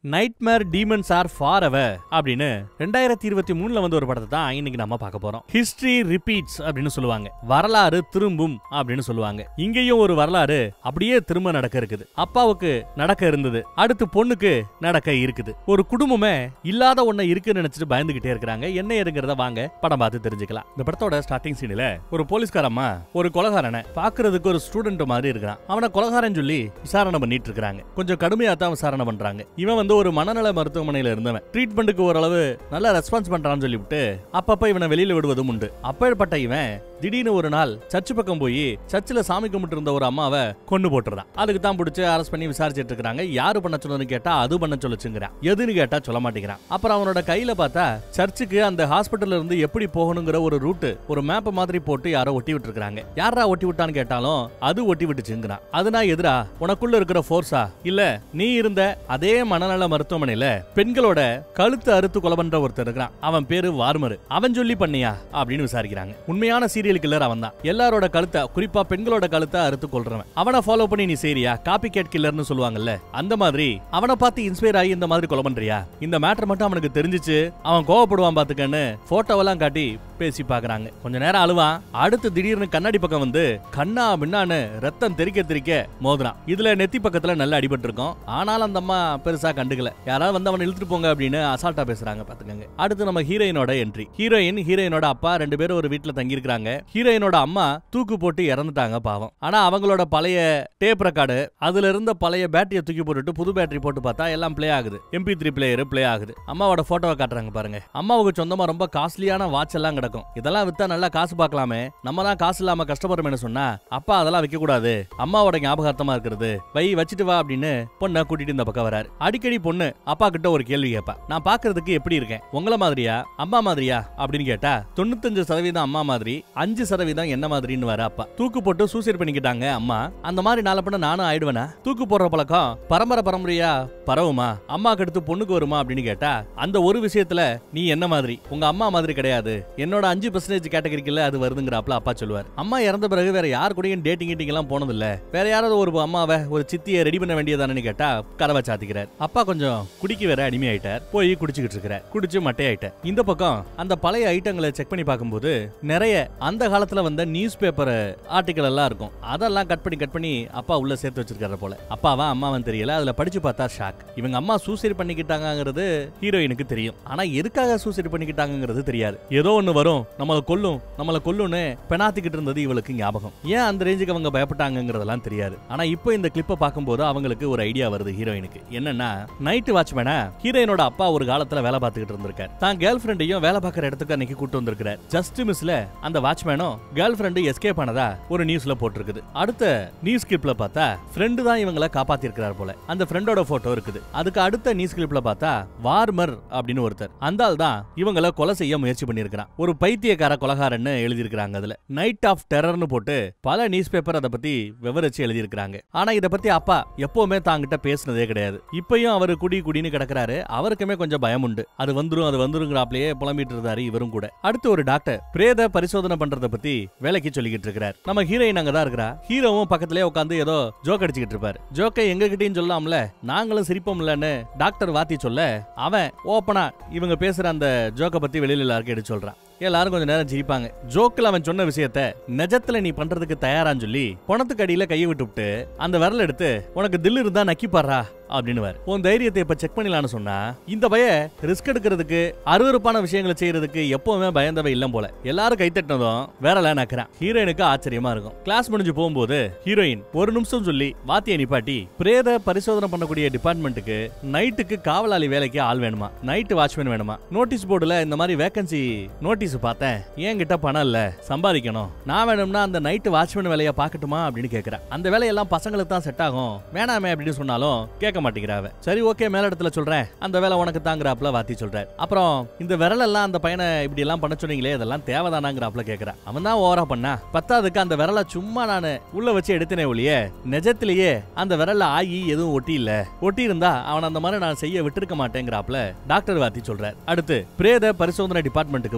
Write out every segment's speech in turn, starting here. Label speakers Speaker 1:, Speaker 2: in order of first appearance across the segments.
Speaker 1: Nightmare demons are forever அப்படின்னு ரெண்டாயிரத்தி இருபத்தி மூணுல வந்து ஒரு படத்தை தான் இன்னைக்கு நம்ம பார்க்க போறோம் ஹிஸ்டரி ரிப்பீட்ஸ் அப்படின்னு சொல்லுவாங்க வரலாறு திரும்பும் அப்படின்னு சொல்லுவாங்க இங்கேயும் ஒரு வரலாறு அப்படியே திரும்ப நடக்க இருக்குது அப்பாவுக்கு நடக்க இருந்தது அடுத்து பொண்ணுக்கு நடக்க இருக்குது ஒரு குடும்பமே இல்லாத ஒண்ண இருக்குன்னு நினைச்சிட்டு பயந்துகிட்டே இருக்கிறாங்க என்ன இருக்குறத வாங்க படம் பார்த்து தெரிஞ்சுக்கலாம் இந்த படத்தோட ஸ்டார்டிங் சீன்ல ஒரு போலீஸ்கார அம்மா ஒரு கொலகாரனை பாக்குறதுக்கு ஒரு ஸ்டூடெண்ட் மாதிரி இருக்கிறான் அவனை கொலகாரன் சொல்லி விசாரணை பண்ணிட்டு இருக்காங்க கொஞ்சம் கடுமையா தான் விசாரணை பண்றாங்க இவன் வந்து ஒரு மனநல மருத்துவமனையில இருந்தவன் ட்ரீட்மெண்ட்டுக்கு ஓரளவு நல்லா ரெஸ்பான்ஸ் பண்றான்னு சொல்லிவிட்டு அப்பப்ப இவனை வெளியில விடுவதும் உண்டு அப்பேற்பட்ட இவன் திடீர்னு ஒரு நாள் சர்ச்சு பக்கம் போய் சர்ச்சில் சாமி கும்பிட்டு இருந்த ஒரு அம்மாவை கொண்டு போட்டுறான் அதுக்கு தான் பிடிச்சி அரெஸ்ட் பண்ணி விசாரிச்சிட்டு இருக்காங்க யாரு பண்ண சொன்னதுன்னு கேட்டா அது பண்ண சொல்லுச்சுங்கிறான் எதுன்னு கேட்டா சொல்ல மாட்டேங்கிறான் அப்புறம் அவனோட கையில பார்த்தா சர்ச்சுக்கு அந்த ஹாஸ்பிட்டல்ல இருந்து எப்படி போகணுங்கிற ஒரு ரூட்டு ஒரு மேப் மாதிரி போட்டு யாரோ ஒட்டி விட்டுருக்காங்க யாரா ஒட்டி விட்டான்னு கேட்டாலும் அது ஒட்டி விட்டுச்சுங்கிறான் அது நான் எதிரா உனக்குள்ள இருக்கிற ஃபோர்ஸா இல்ல நீ இருந்த அதே மனநல மருத்துவமனையில பெண்களோட கழுத்து அறுத்து கொலை பண்ற ஒருத்தர் இருக்கிறான் அவன் பேரு வார்மரு அவன் சொல்லி பண்ணியா அப்படின்னு விசாரிக்கிறாங்க உண்மையான சீரியல் கில்லர் அவன் தான் எல்லாரோட கழுத்தை குறிப்பா பெண்களோட கழுத்தை அறுத்து கொள்றவன் அவனை ஃபாலோ பண்ணி நீ செய்றியா காப்பி கேட் கில்லர்னு சொல்லுவாங்கல்ல அந்த மாதிரி அவனை பார்த்து இன்ஸ்பயர் ஆகி இந்த மாதிரி கொலை பண்றியா இந்த மேட்டர் மட்டும் அவனுக்கு தெரிஞ்சிச்சு அவன் கோவப்படுவான் பாத்துக்கன்னு போட்டோவெல்லாம் காட்டி பேசி பாக்குறாங்க கொஞ்ச நேரம் அழுவான் அடுத்து திடீர்னு கண்ணாடி பக்கம் வந்து கண்ணா பின்னான்னு ரத்தம் தெறிக்க தெறிக்க மோதுறான் இதுல நெத்தி பக்கத்துல நல்ல அடிபட்டு இருக்கும் ஆனாலும் அந்த அம்மா பெருசா கண்டுக்கல யாராவது வந்து அவனை இழுத்துட்டு போங்க அப்படின்னு அசால்ட்டா பேசுறாங்க பாத்துக்கங்க அடுத்து நம்ம ஹீரோயினோட என்ட்ரி ஹீரோயின் ஹீரோயினோட அப்பா ரெண்டு பேரும் ஒரு வீட்டுல தங்கி இருக்காங்க ஹீரோயினோட அம்மா தூக்கு போட்டு இறந்துட்டாங்க பாவம் ஆனா அவங்களோட பழைய டேப் ரெக்கார்டு அதுல இருந்த பழைய பேட்டரியை தூக்கி போட்டுட்டு புது பேட்டரி போட்டு பார்த்தா எல்லாம் ப்ளே ஆகுது எம்பி த்ரீ பிளேயர் ப்ளே ஆகுது அம்மாவோட போட்டோவை காட்டுறாங்க பாருங்க அம்மாவுக்கு சொந்தமா ரொம்ப காஸ்ட்லியான வாட்ச் எல்லாம் கிடக்கும் இதெல்லாம் வித்தா நல்லா காசு பார்க்கலாமே நம்ம தான் காசு இல்லாம கஷ்டப்படுறோம்னு சொன்னா அப்பா அதெல்லாம் வைக்க கூடாது அம்மாவோட ஞாபகார்த்தமா இருக்கிறது வை வச்சுட்டு வா அப்படின்னு பொண்ணை கூட்டிட்டு இந்த பக்கம் வராரு அடிக்கடி பொண்ணு அப்பா கிட்ட ஒரு கேள்வி கேட்பா நான் பாக்குறதுக்கு எப்படி இருக்கேன் உங்கள மாதிரியா அம்மா மாதிரியா அப்படின்னு கேட்டா தொண்ணூத்தஞ்சு சதவீதம் அம்மா மாதிரி அஞ்சு சதவீதம் என்ன மாதிரின்னு வர அப்பா தூக்கு போட்டு சூசைட் பண்ணிக்கிட்டாங்க அம்மா அந்த மாதிரி நாளை பண்ண நானும் ஆயிடுவேனா தூக்கு போடுற பழக்கம் பரம்பரை பரம்பரையா பரவுமா அம்மாக்கு அடுத்து பொண்ணுக்கு வருமா அப்படின்னு கேட்டா அந்த ஒரு விஷயத்துல நீ என்ன மாதிரி உங்க அம்மா மாதிரி கிடையாது என்னோட அஞ்சு பர்சன்டேஜ் கேட்டகரிக்குள்ள அது வருதுங்கிறாப்ல அப்பா சொல்லுவார் அம்மா இறந்த பிறகு வேற யார் கூடயும் டேட்டிங் கீட்டிங் எல்லாம் போனதில்ல வேற யாராவது ஒரு அம்மாவை ஒரு சித்தியை ரெடி பண்ண வேண்டியதானு கேட்டா கதவை சாத்திக்கிறார் அப்பா கொஞ்சம் குடிக்க வேற அடிமையாயிட்டார் போய் குடிச்சுக்கிட்டு இருக்கிறார் குடிச்சு மட்டையாயிட்டார் இந்த பக்கம் அந்த பழைய ஐட்டங்களை செக் பண்ணி பார்க்கும்போது நிறைய அந்த காலத்துல வந்த நியூஸ் பேப்பர் ஆர்டிக்கல் எல்லாம் இருக்கும் அதெல்லாம் கட் பண்ணி கட் பண்ணி அப்பா உள்ள சேர்த்து வச்சிருக்காரு போல அப்பாவா அம்மாவன் தெரியல அதுல படிச்சு பார்த்தா ஷாக் இவங்க அம்மா சூசைட் பண்ணிக்கிட்டாங்கிறது ஹீரோயினுக்கு தெரியும் ஆனா எதுக்காக சூசைட் பண்ணிக்கிட்டாங்கிறது தெரியாது ஏதோ ஒண்ணு வரும் நம்மள கொல்லும் நம்மள கொல்லும்னு பெனாத்திக்கிட்டு இருந்தது இவளுக்கு ஞாபகம் ஏன் அந்த ரேஞ்சுக்கு அவங்க பயப்பட்டாங்கிறதெல்லாம் தெரியாது ஆனா இப்போ இந்த கிளிப்பை பார்க்கும்போது அவங்களுக்கு ஒரு ஐடியா வருது ஹீரோயினுக்கு என்னன்னா நைட் வாட்ச்மேனா ஹீரோயினோட அப்பா ஒரு காலத்துல வேலை பார்த்துக்கிட்டு இருந்திருக்காரு தான் கேர்ள் ஃப்ரெண்டையும் வேலை பார்க்குற இடத்துக்கு அன்னைக்கு கூட்டு வந்திருக்காரு ஜஸ்ட் மிஸ்ல அந்த வாட்ச்மேனும் கேர்ள் ஃப்ரெண்டு எஸ்கேப் ஆனதா ஒரு நியூஸ்ல போட்டிருக்குது அடுத்த நியூஸ் கிளிப்ல பார்த்தா ஃப்ரெண்டு தான் இவங்கள காப்பாத்திருக்கிறார் போல அந்த ஃப்ரெண்டோட போட்டோ இருக்குது அதுக்கு அடுத்த நியூஸ் கிளிப்ல பார்த்தா வார்மர் அப்படின்னு ஒருத்தர் அந்த ஆள் தான் இவங்கள கொலை செய்ய முயற்சி பண்ணியிருக்கிறான் ஒரு பைத்தியக்கார கொலகாரன்னு எழுதியிருக்கிறாங்க அதுல நைட் ஆஃப் டெரர்னு போட்டு பல நியூஸ் பேப்பர் அதை பத்தி விவரிச்சு எழுதியிருக்கிறாங்க ஆனா இத பத்தி அப்பா எப்பவுமே தாங்கிட்ட பேசுனதே கிடையாது இப்பயும் அவர் குடி குடின்னு கிடக்குறாரு அவருக்குமே கொஞ்சம் பயம் உண்டு அது வந்துரும் அது வந்துருங்கிறாப்லயே புலம்பிட்டு இருந்தாரு இவரும் கூட அடுத்து ஒரு டாக்டர் பிரேத பரிசோதனை பண்றத பத்தி வேலைக்கு சொல்லிக்கிட்டு இருக்கிறார் நம்ம ஹீரோயின் அங்க தான் இருக்கிறா ஹீரோவும் பக்கத்திலே உட்காந்து ஏதோ ஜோக் அடிச்சுக்கிட்டு இருப்பாரு ஜோக்கை எங்க கிட்டயும் சொல்லாமல நாங்களும் சிரிப்போம்லன்னு டாக்டர் வாத்தி சொல்ல அவன் ஓப்பனா இவங்க பேசுற அந்த ஜோக்கை பத்தி வெளியில எல்லாருக்கும் எடுத்து சொல்றான் எல்லாரும் கொஞ்ச நேரம் சிரிப்பாங்க ஜோக்கில் அவன் சொன்ன விஷயத்த நிஜத்துல நீ பண்றதுக்கு தயாரான்னு சொல்லி பணத்துக்கு அடியில கையை விட்டுவிட்டு அந்த விரல் எடுத்து உனக்கு தில் இருந்தா நக்கி பாடுறா அப்படின்னு உன் தைரியத்தை இப்ப செக் பண்ணலாம்னு சொன்னா இந்த பய ரிஸ்க் எடுக்கிறதுக்கு அருவருப்பான விஷயங்களை செய்யறதுக்கு எப்பவுமே பயந்தவ இல்ல போல எல்லாரும் கைத்தட்டினதும் வேறல நக்குறான் ஹீரோயினுக்கு ஆச்சரியமா இருக்கும் கிளாஸ் முடிஞ்சு போகும்போது ஹீரோயின் ஒரு நிமிஷம் சொல்லி வாத்திய நிப்பாட்டி பிரேத பரிசோதனை பண்ணக்கூடிய டிபார்ட்மெண்ட்டுக்கு நைட்டுக்கு காவலாளி வேலைக்கு ஆள் வேணுமா நைட்டு வாட்ச்மேன் வேணுமா நோட்டீஸ் போர்டுல இந்த மாதிரி வேகன்சி நோட்டீஸ் பார்த்தேன் என்கிட்ட பணம் இல்ல சம்பாதிக்கணும் நான் வேணும்னா அந்த நைட்டு வாட்ச்மேன் வேலையை பார்க்கட்டுமா அப்படின்னு கேக்குறேன் அந்த வேலையெல்லாம் பசங்களுக்கு தான் செட் ஆகும் வேணாமே அப்படின்னு சொன்னாலும் கேட்க மாட்டேங்கிறாவ சரி ஓகே மேல இடத்துல சொல்றேன் அந்த வேலை உனக்கு தாங்கிறாப்ல வாத்தி சொல்றாரு அப்புறம் இந்த விரல் எல்லாம் அந்த பையனை இப்படி எல்லாம் பண்ண சொன்னீங்களே இதெல்லாம் தேவைதானாங்கிறாப்ல கேக்குறான் அவன் தான் ஓவரா பண்ணா பத்தாவதுக்கு அந்த விரலை சும்மா நான் உள்ள வச்சு எடுத்தனே ஒழிய நிஜத்திலேயே அந்த விரல்ல ஆகி எதுவும் ஒட்டி இல்ல ஒட்டி இருந்தா அவன் அந்த மாதிரி நான் செய்ய விட்டுருக்க மாட்டேங்கிறாப்ல டாக்டர் வாத்தி சொல்றார் அடுத்து பிரேத பரிசோதனை டிபார்ட்மெண்ட்டுக்கு வர யார்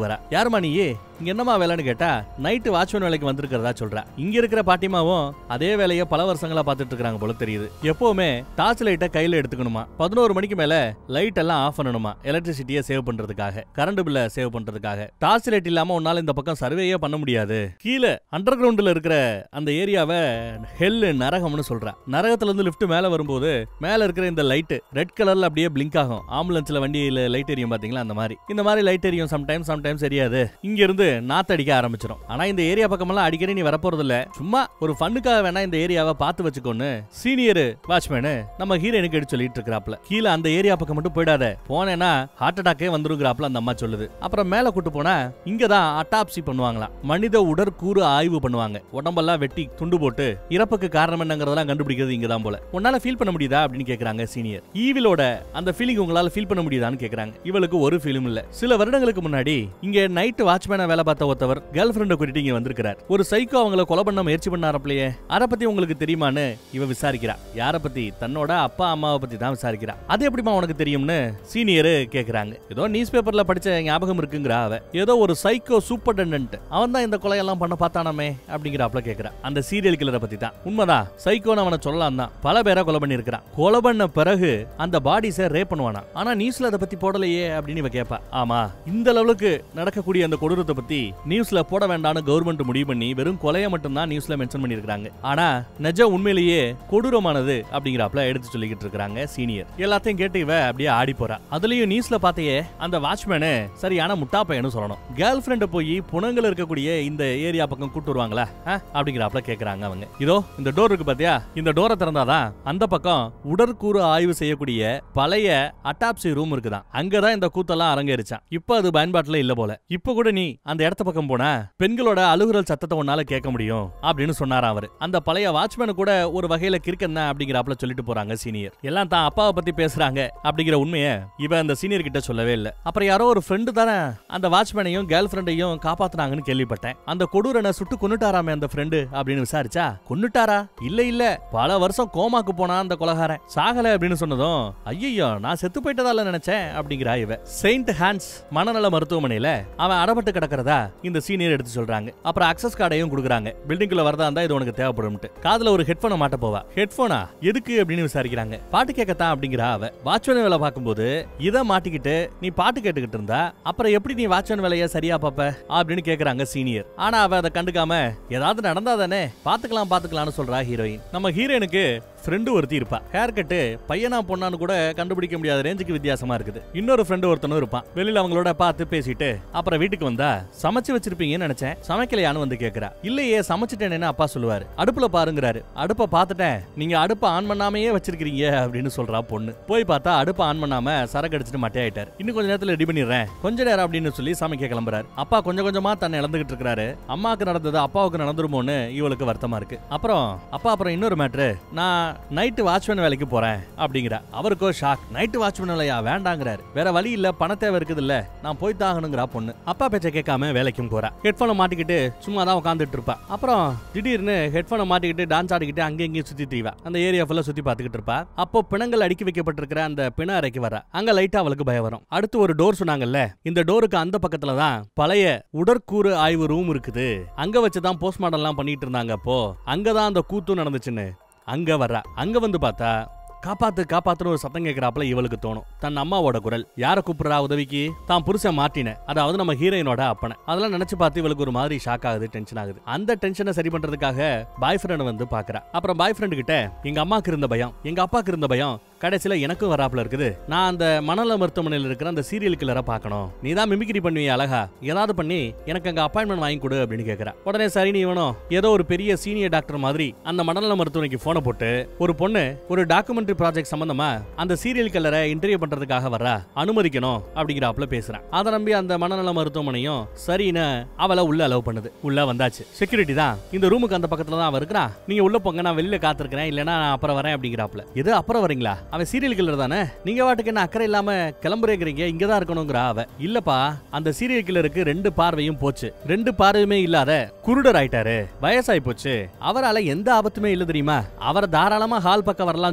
Speaker 1: யாருமா நீயே இங்க என்னமா வேலைன்னு கேட்டா நைட்டு வாட்ச்மேன் வேலைக்கு வந்திருக்கிறதா சொல்றா இங்க இருக்கிற பாட்டிமாவும் அதே வேலையை பல வருஷங்களா பார்த்துட்டு இருக்காங்க போல தெரியுது எப்பவுமே டார்ச் லைட்டை கையில எடுத்துக்கணுமா பதினோரு மணிக்கு மேல லைட் எல்லாம் ஆஃப் பண்ணணுமா எலக்ட்ரிசிட்டியை சேவ் பண்றதுக்காக கரண்ட் பில்ல சேவ் பண்றதுக்காக டார்ச் லைட் இல்லாம உன்னால இந்த பக்கம் சர்வேயே பண்ண முடியாது கீழே அண்டர் கிரவுண்ட்ல இருக்கிற அந்த ஏரியாவை ஹெல் நரகம்னு சொல்றா நரகத்துல இருந்து லிஃப்ட் மேல வரும்போது மேல இருக்கிற இந்த லைட் ரெட் கலர்ல அப்படியே பிளிங்க் ஆகும் ஆம்புலன்ஸ்ல வண்டியில லைட் எரியும் பாத்தீங்களா அந்த மாதிரி இந்த மாதிரி லைட் எரியும் சம்டைம்ஸ் சம்டைம்ஸ் எரியாது இங்க இருந்து நாத்து அடிக்க ஆரம்பிச்சிடும் ஆனா இந்த ஏரியா பக்கமெல்லாம் அடிக்கடி நீ வரப்போறது இல்ல சும்மா ஒரு ஃபண்ணுக்காக வேணா இந்த ஏரியாவை பார்த்து வச்சுக்கோன்னு சீனியர் வாட்ச்மேனு நம்ம ஹீரோனுக்கு எடுத்து சொல்லிட்டு இருக்கிறாப்ல கீழே அந்த ஏரியா பக்கம் மட்டும் போயிடாத போனேன்னா ஹார்ட் அட்டாக்கே வந்துருங்கிறாப்ல அந்த அம்மா சொல்லுது அப்புறம் மேல கூட்டு போனா இங்க தான் அட்டாப்சி பண்ணுவாங்களாம் மனித உடற்கூறு ஆய்வு பண்ணுவாங்க உடம்பெல்லாம் வெட்டி துண்டு போட்டு இறப்புக்கு காரணம் என்னங்கிறதெல்லாம் கண்டுபிடிக்கிறது இங்க தான் போல உன்னால ஃபீல் பண்ண முடியுதா அப்படின்னு கேக்குறாங்க சீனியர் ஈவிலோட அந்த ஃபீலிங் உங்களால ஃபீல் பண்ண முடியுதான்னு கேக்குறாங்க இவளுக்கு ஒரு ஃபீலும் இல்ல சில வருடங்களுக்கு முன்னாடி இங்க நைட் வாட்ச்மேனா வேலை பார்த்த ஒருத்தவர் கேர்ள் ஃப்ரெண்டை கூட்டிட்டு இங்க வந்திருக்கிறார் ஒரு சைக்கோ அவங்கள கொலை பண்ண முயற்சி பண்ணாரப்பலையே அத பத்தி உங்களுக்கு தெரியுமான்னு இவ விசாரிக்கிறா யார பத்தி தன்னோட அப்பா அம்மாவை பத்தி தான் விசாரிக்கிறா அது எப்படிமா உனக்கு தெரியும்னு சீனியர் கேக்குறாங்க ஏதோ நியூஸ் பேப்பர்ல படிச்ச ஞாபகம் இருக்குங்கிறா அவ ஏதோ ஒரு சைக்கோ சூப்பர்டென்டன்ட் அவன் தான் இந்த கொலையெல்லாம் பண்ண பார்த்தானாமே அப்படிங்கிறாப்ல கேக்குறா அந்த சீரியல் கில்லரை பத்தி தான் உண்மைதான் சைக்கோன்னு அவனை சொல்லலாம் தான் பல பேரை கொலை பண்ணியிருக்கிறான் கொலை பண்ண பிறகு அந்த பாடிஸை ரேப் பண்ணுவானா ஆனா நியூஸ்ல அதை பத்தி போடலையே அப்படின்னு இவ கேப்பா ஆமா இந்த லெவலுக்கு நடக்கக்கூடிய அந்த கொடூரத்தை பத்தி நியூஸ்ல போட வேண்டாம்னு கவர்மெண்ட் முடிவு பண்ணி வெறும் கொலையை மட்டும் தான் நியூஸ்ல மென்ஷன் பண்ணிருக்காங்க ஆனா நிஜம் உண்மையிலேயே கொடூரமானது அப்படிங்கிறாப்ல எடுத்து சொல்லிக்கிட்டு இருக்காங்க சீனியர் எல்லாத்தையும் கேட்டு இவ அப்படியே ஆடி போறா அதுலயும் நியூஸ்ல பாத்தையே அந்த வாட்ச்மேனு சரியான முட்டா பையனு சொல்லணும் கேர்ள் ஃப்ரெண்ட போய் புனங்கல இருக்கக்கூடிய இந்த ஏரியா பக்கம் கூட்டு வருவாங்களா ஆ? அப்படிங்கிறாப்ல கேக்குறாங்க அவங்க இதோ இந்த டோர் இருக்கு பாத்தியா இந்த டோரை திறந்தாதான் அந்த பக்கம் உடற்கூறு ஆய்வு செய்யக்கூடிய பழைய அட்டாப்சி ரூம் இருக்குதான் அங்கதான் இந்த கூத்தெல்லாம் அரங்கேறிச்சான் இப்ப அது பயன்பாட்டுல இல்ல போல இப்ப கூட நீ அந்த இடத்த பக்கம் போனா பெண்களோட அழுகுரல் சத்தத்தை உன்னால கேட்க முடியும் அப்படின்னு சொன்னாரா அவரு அந்த பழைய வாட்ச்மேனு கூட ஒரு வகையில கிறுக்கன் தான் அப்படிங்கிறாப்ல சொல்லிட்டு போறாங்க சீனியர் எல்லாம் தான் அப்பாவை பத்தி பேசுறாங்க அப்படிங்கிற உண்மைய இவ அந்த சீனியர் கிட்ட சொல்லவே இல்ல அப்புறம் யாரோ ஒரு ஃப்ரெண்டு தானே அந்த வாட்ச்மேனையும் கேர்ள் ஃப்ரெண்டையும் காப்பாத்துனாங்கன்னு கேள்விப்பட்டேன் அந்த கொடூரனை சுட்டு கொன்னுட்டாராமே அந்த ஃப்ரெண்டு அப்படின்னு விசாரிச்சா கொன்னுட்டாரா இல்ல இல்ல பல வருஷம் கோமாக்கு போனா அந்த கொலகாரன் சாகல அப்படின்னு சொன்னதும் ஐயோ நான் செத்து போயிட்டதால நினைச்சேன் அப்படிங்கிறா இவ செயின்ட் ஹான்ஸ் மனநல மருத்துவமனையில அவன் அடப்பட்டு கிடக்கிறதா இந்த சீனியர் எடுத்து சொல்றாங்க அப்புறம் அக்சஸ் கார்டையும் கொடுக்குறாங்க பில்டிங்குள்ள வரதா இருந்தா இது உனக்கு தேவைப்படும்ட்டு காதுல ஒரு ஹெட்போனை மாட்ட போவா ஹெட்போனா எதுக்கு அப்படின்னு விசாரிக்கிறாங்க பாட்டு கேட்கத்தான் அப்படிங்கிறா அவ வாட்ச்மேன் வேலை பார்க்கும்போது இதை மாட்டிக்கிட்டு நீ பாட்டு கேட்டுக்கிட்டு இருந்தா அப்புறம் எப்படி நீ வாட்ச்மேன் வேலைய சரியா பாப்ப அப்படின்னு கேக்குறாங்க சீனியர் ஆனா அவ அதை கண்டுக்காம ஏதாவது நடந்தா தானே பாத்துக்கலாம் பாத்துக்கலாம்னு சொல்றா ஹீரோயின் நம்ம ஹீரோயினுக்கு ஃப்ரெண்டு ஒருத்தி இருப்பா ஹேர் கட்டு பையனா பொண்ணான்னு கூட கண்டுபிடிக்க முடியாத ரேஞ்சுக்கு வித்தியாசமா இருக்குது இன்னொரு ஃப்ரெண்டு ஒருத்தனும் இருப்பான் வெளியில அவங்களோட பார்த்து பேசிட்டு அப்புறம் வீட்டுக்கு வந்தா சமைச்சு வச்சிருப்பீங்கன்னு நினைச்சேன் சமைக்கலையான்னு வந்து கேக்குறா இல்லையே சமைச்சிட்டேன்னு அப்பா சொல்லுவாரு அடுப்புல பாருங்கிறாரு அடுப்ப பார்த்துட்டேன் நீங்க அடுப்ப ஆன் பண்ணாமையே வச்சிருக்கீங்க அப்படின்னு சொல்றா பொண்ணு போய் பார்த்தா அடுப்ப ஆன் பண்ணாம சரக்கு அடிச்சிட்டு மட்டையாயிட்டார் இன்னும் கொஞ்ச நேரத்துல ரெடி பண்ணிடுறேன் கொஞ்ச நேரம் அப்படின்னு சொல்லி சமைக்க கிளம்புறாரு அப்பா கொஞ்சம் கொஞ்சமா தன்னை இழந்துகிட்டு இருக்காரு அம்மாவுக்கு நடந்தது அப்பாவுக்கு நடந்துருமோன்னு இவளுக்கு வருத்தமா இருக்கு அப்புறம் அப்பா அப்புறம் இன்னொரு மேட்ரு நான் நைட்டு வாட்ச்மேன் வேலைக்கு போறேன் அப்படிங்கிற அவருக்கோ ஷாக் நைட்டு வாட்ச்மேன் வேலையா வேண்டாங்கிறாரு வேற வழி இல்ல பண தேவை இருக்குது இல்ல நான் போய் தாகணுங்கிறா பொண்ணு அப்பா பேச்ச கேட்காம வேலைக்கும் போறா ஹெட்போனை மாட்டிக்கிட்டு சும்மா தான் உட்காந்துட்டு இருப்பா அப்புறம் திடீர்னு ஹெட்போனை மாட்டிக்கிட்டு டான்ஸ் ஆடிக்கிட்டு அங்கே இங்கேயும் சுத்தி தீவா அந்த ஏரியா ஃபுல்லா சுத்தி பார்த்துக்கிட்டு இருப்பா அப்போ பிணங்கள் அடுக்கி வைக்கப்பட்டிருக்கிற அந்த பிண அறைக்கு வரா அங்க லைட்டா அவளுக்கு பயம் வரும் அடுத்து ஒரு டோர் சொன்னாங்கல்ல இந்த டோருக்கு அந்த பக்கத்துல தான் பழைய உடற்கூறு ஆய்வு ரூம் இருக்குது அங்க வச்சுதான் போஸ்ட்மார்டம் எல்லாம் பண்ணிட்டு இருந்தாங்க அப்போ அங்கதான் அந்த கூத்து நடந்துச்சுன்னு அங்க வர்றா அங்க வந்து பார்த்தா காப்பாத்து காப்பாத்துன்னு ஒரு சத்தம் கேட்கிறாப்புல இவளுக்கு தோணும் தன் அம்மாவோட குரல் யார கூப்பிடுறா உதவிக்கு தான் புருஷன் மாட்டின அதாவது நம்ம ஹீரோயினோட அப்பனை அதெல்லாம் நினைச்சு பார்த்து இவளுக்கு ஒரு மாதிரி ஷாக் ஆகுது டென்ஷன் ஆகுது அந்த டென்ஷனை சரி பண்றதுக்காக பாய் ஃப்ரெண்ட் வந்து பாக்குறா அப்புறம் பாய் ஃப்ரெண்ட் கிட்ட எங்க அம்மாக்கு இருந்த பயம் எங்க அப்பாக்கு இருந்த பயம் கடைசியில எனக்கும் வராப்புல இருக்குது நான் அந்த மணல மருத்துவமனையில் இருக்கிற அந்த சீரியல் கில்லரை பார்க்கணும் நீ தான் மிமிக்ரி பண்ணுவிய அழகா ஏதாவது பண்ணி எனக்கு அங்க அப்பாயின்மெண்ட் வாங்கி கொடு அப்படின்னு கேக்குறா உடனே சரி நீ வேணும் ஏதோ ஒரு பெரிய சீனியர் டாக்டர் மாதிரி அந்த மணநல மருத்துவமனைக்கு போனை போட்டு ஒரு பொண்ணு ஒரு டாக்குமெண்ட்ரி ப்ராஜெக்ட் சம்பந்தமா அந்த சீரியல் கில்லரை இன்டர்வியூ பண்றதுக்காக வர்றா அனுமதிக்கணும் அப்படிங்கிறாப்புல பேசுறான் அதை நம்பி அந்த மனநல மருத்துவமனையும் சரின்னு அவளை உள்ள அலோவ் பண்ணுது உள்ள வந்தாச்சு செக்யூரிட்டி தான் இந்த ரூமுக்கு அந்த பக்கத்துல தான் அவ இருக்கிறா நீங்க உள்ள போங்க நான் வெளியில காத்திருக்கிறேன் இல்லைன்னா நான் அப்புறம் வரேன் அப்படிங்கிறாப்புல எது அப்புறம் வரீங்களா அவன் சீரியல் கில்லர் தானே நீங்க வாட்டுக்கு என்ன அக்கறை இல்லாம கிளம்புறேங்கிறீங்க இங்க தான் இருக்கணுங்கிறா அவ இல்லப்பா அந்த சீரியல் கில்லருக்கு ரெண்டு பார்வையும் போச்சு ரெண்டு பார்வையுமே இல்லாத குருடர் ஆயிட்டாரு வயசாயி போச்சு அவரால எந்த ஆபத்துமே இல்ல தெரியுமா அவரை தாராளமா ஹால் பக்கம் வரலாம்னு சொல்லி நாங்க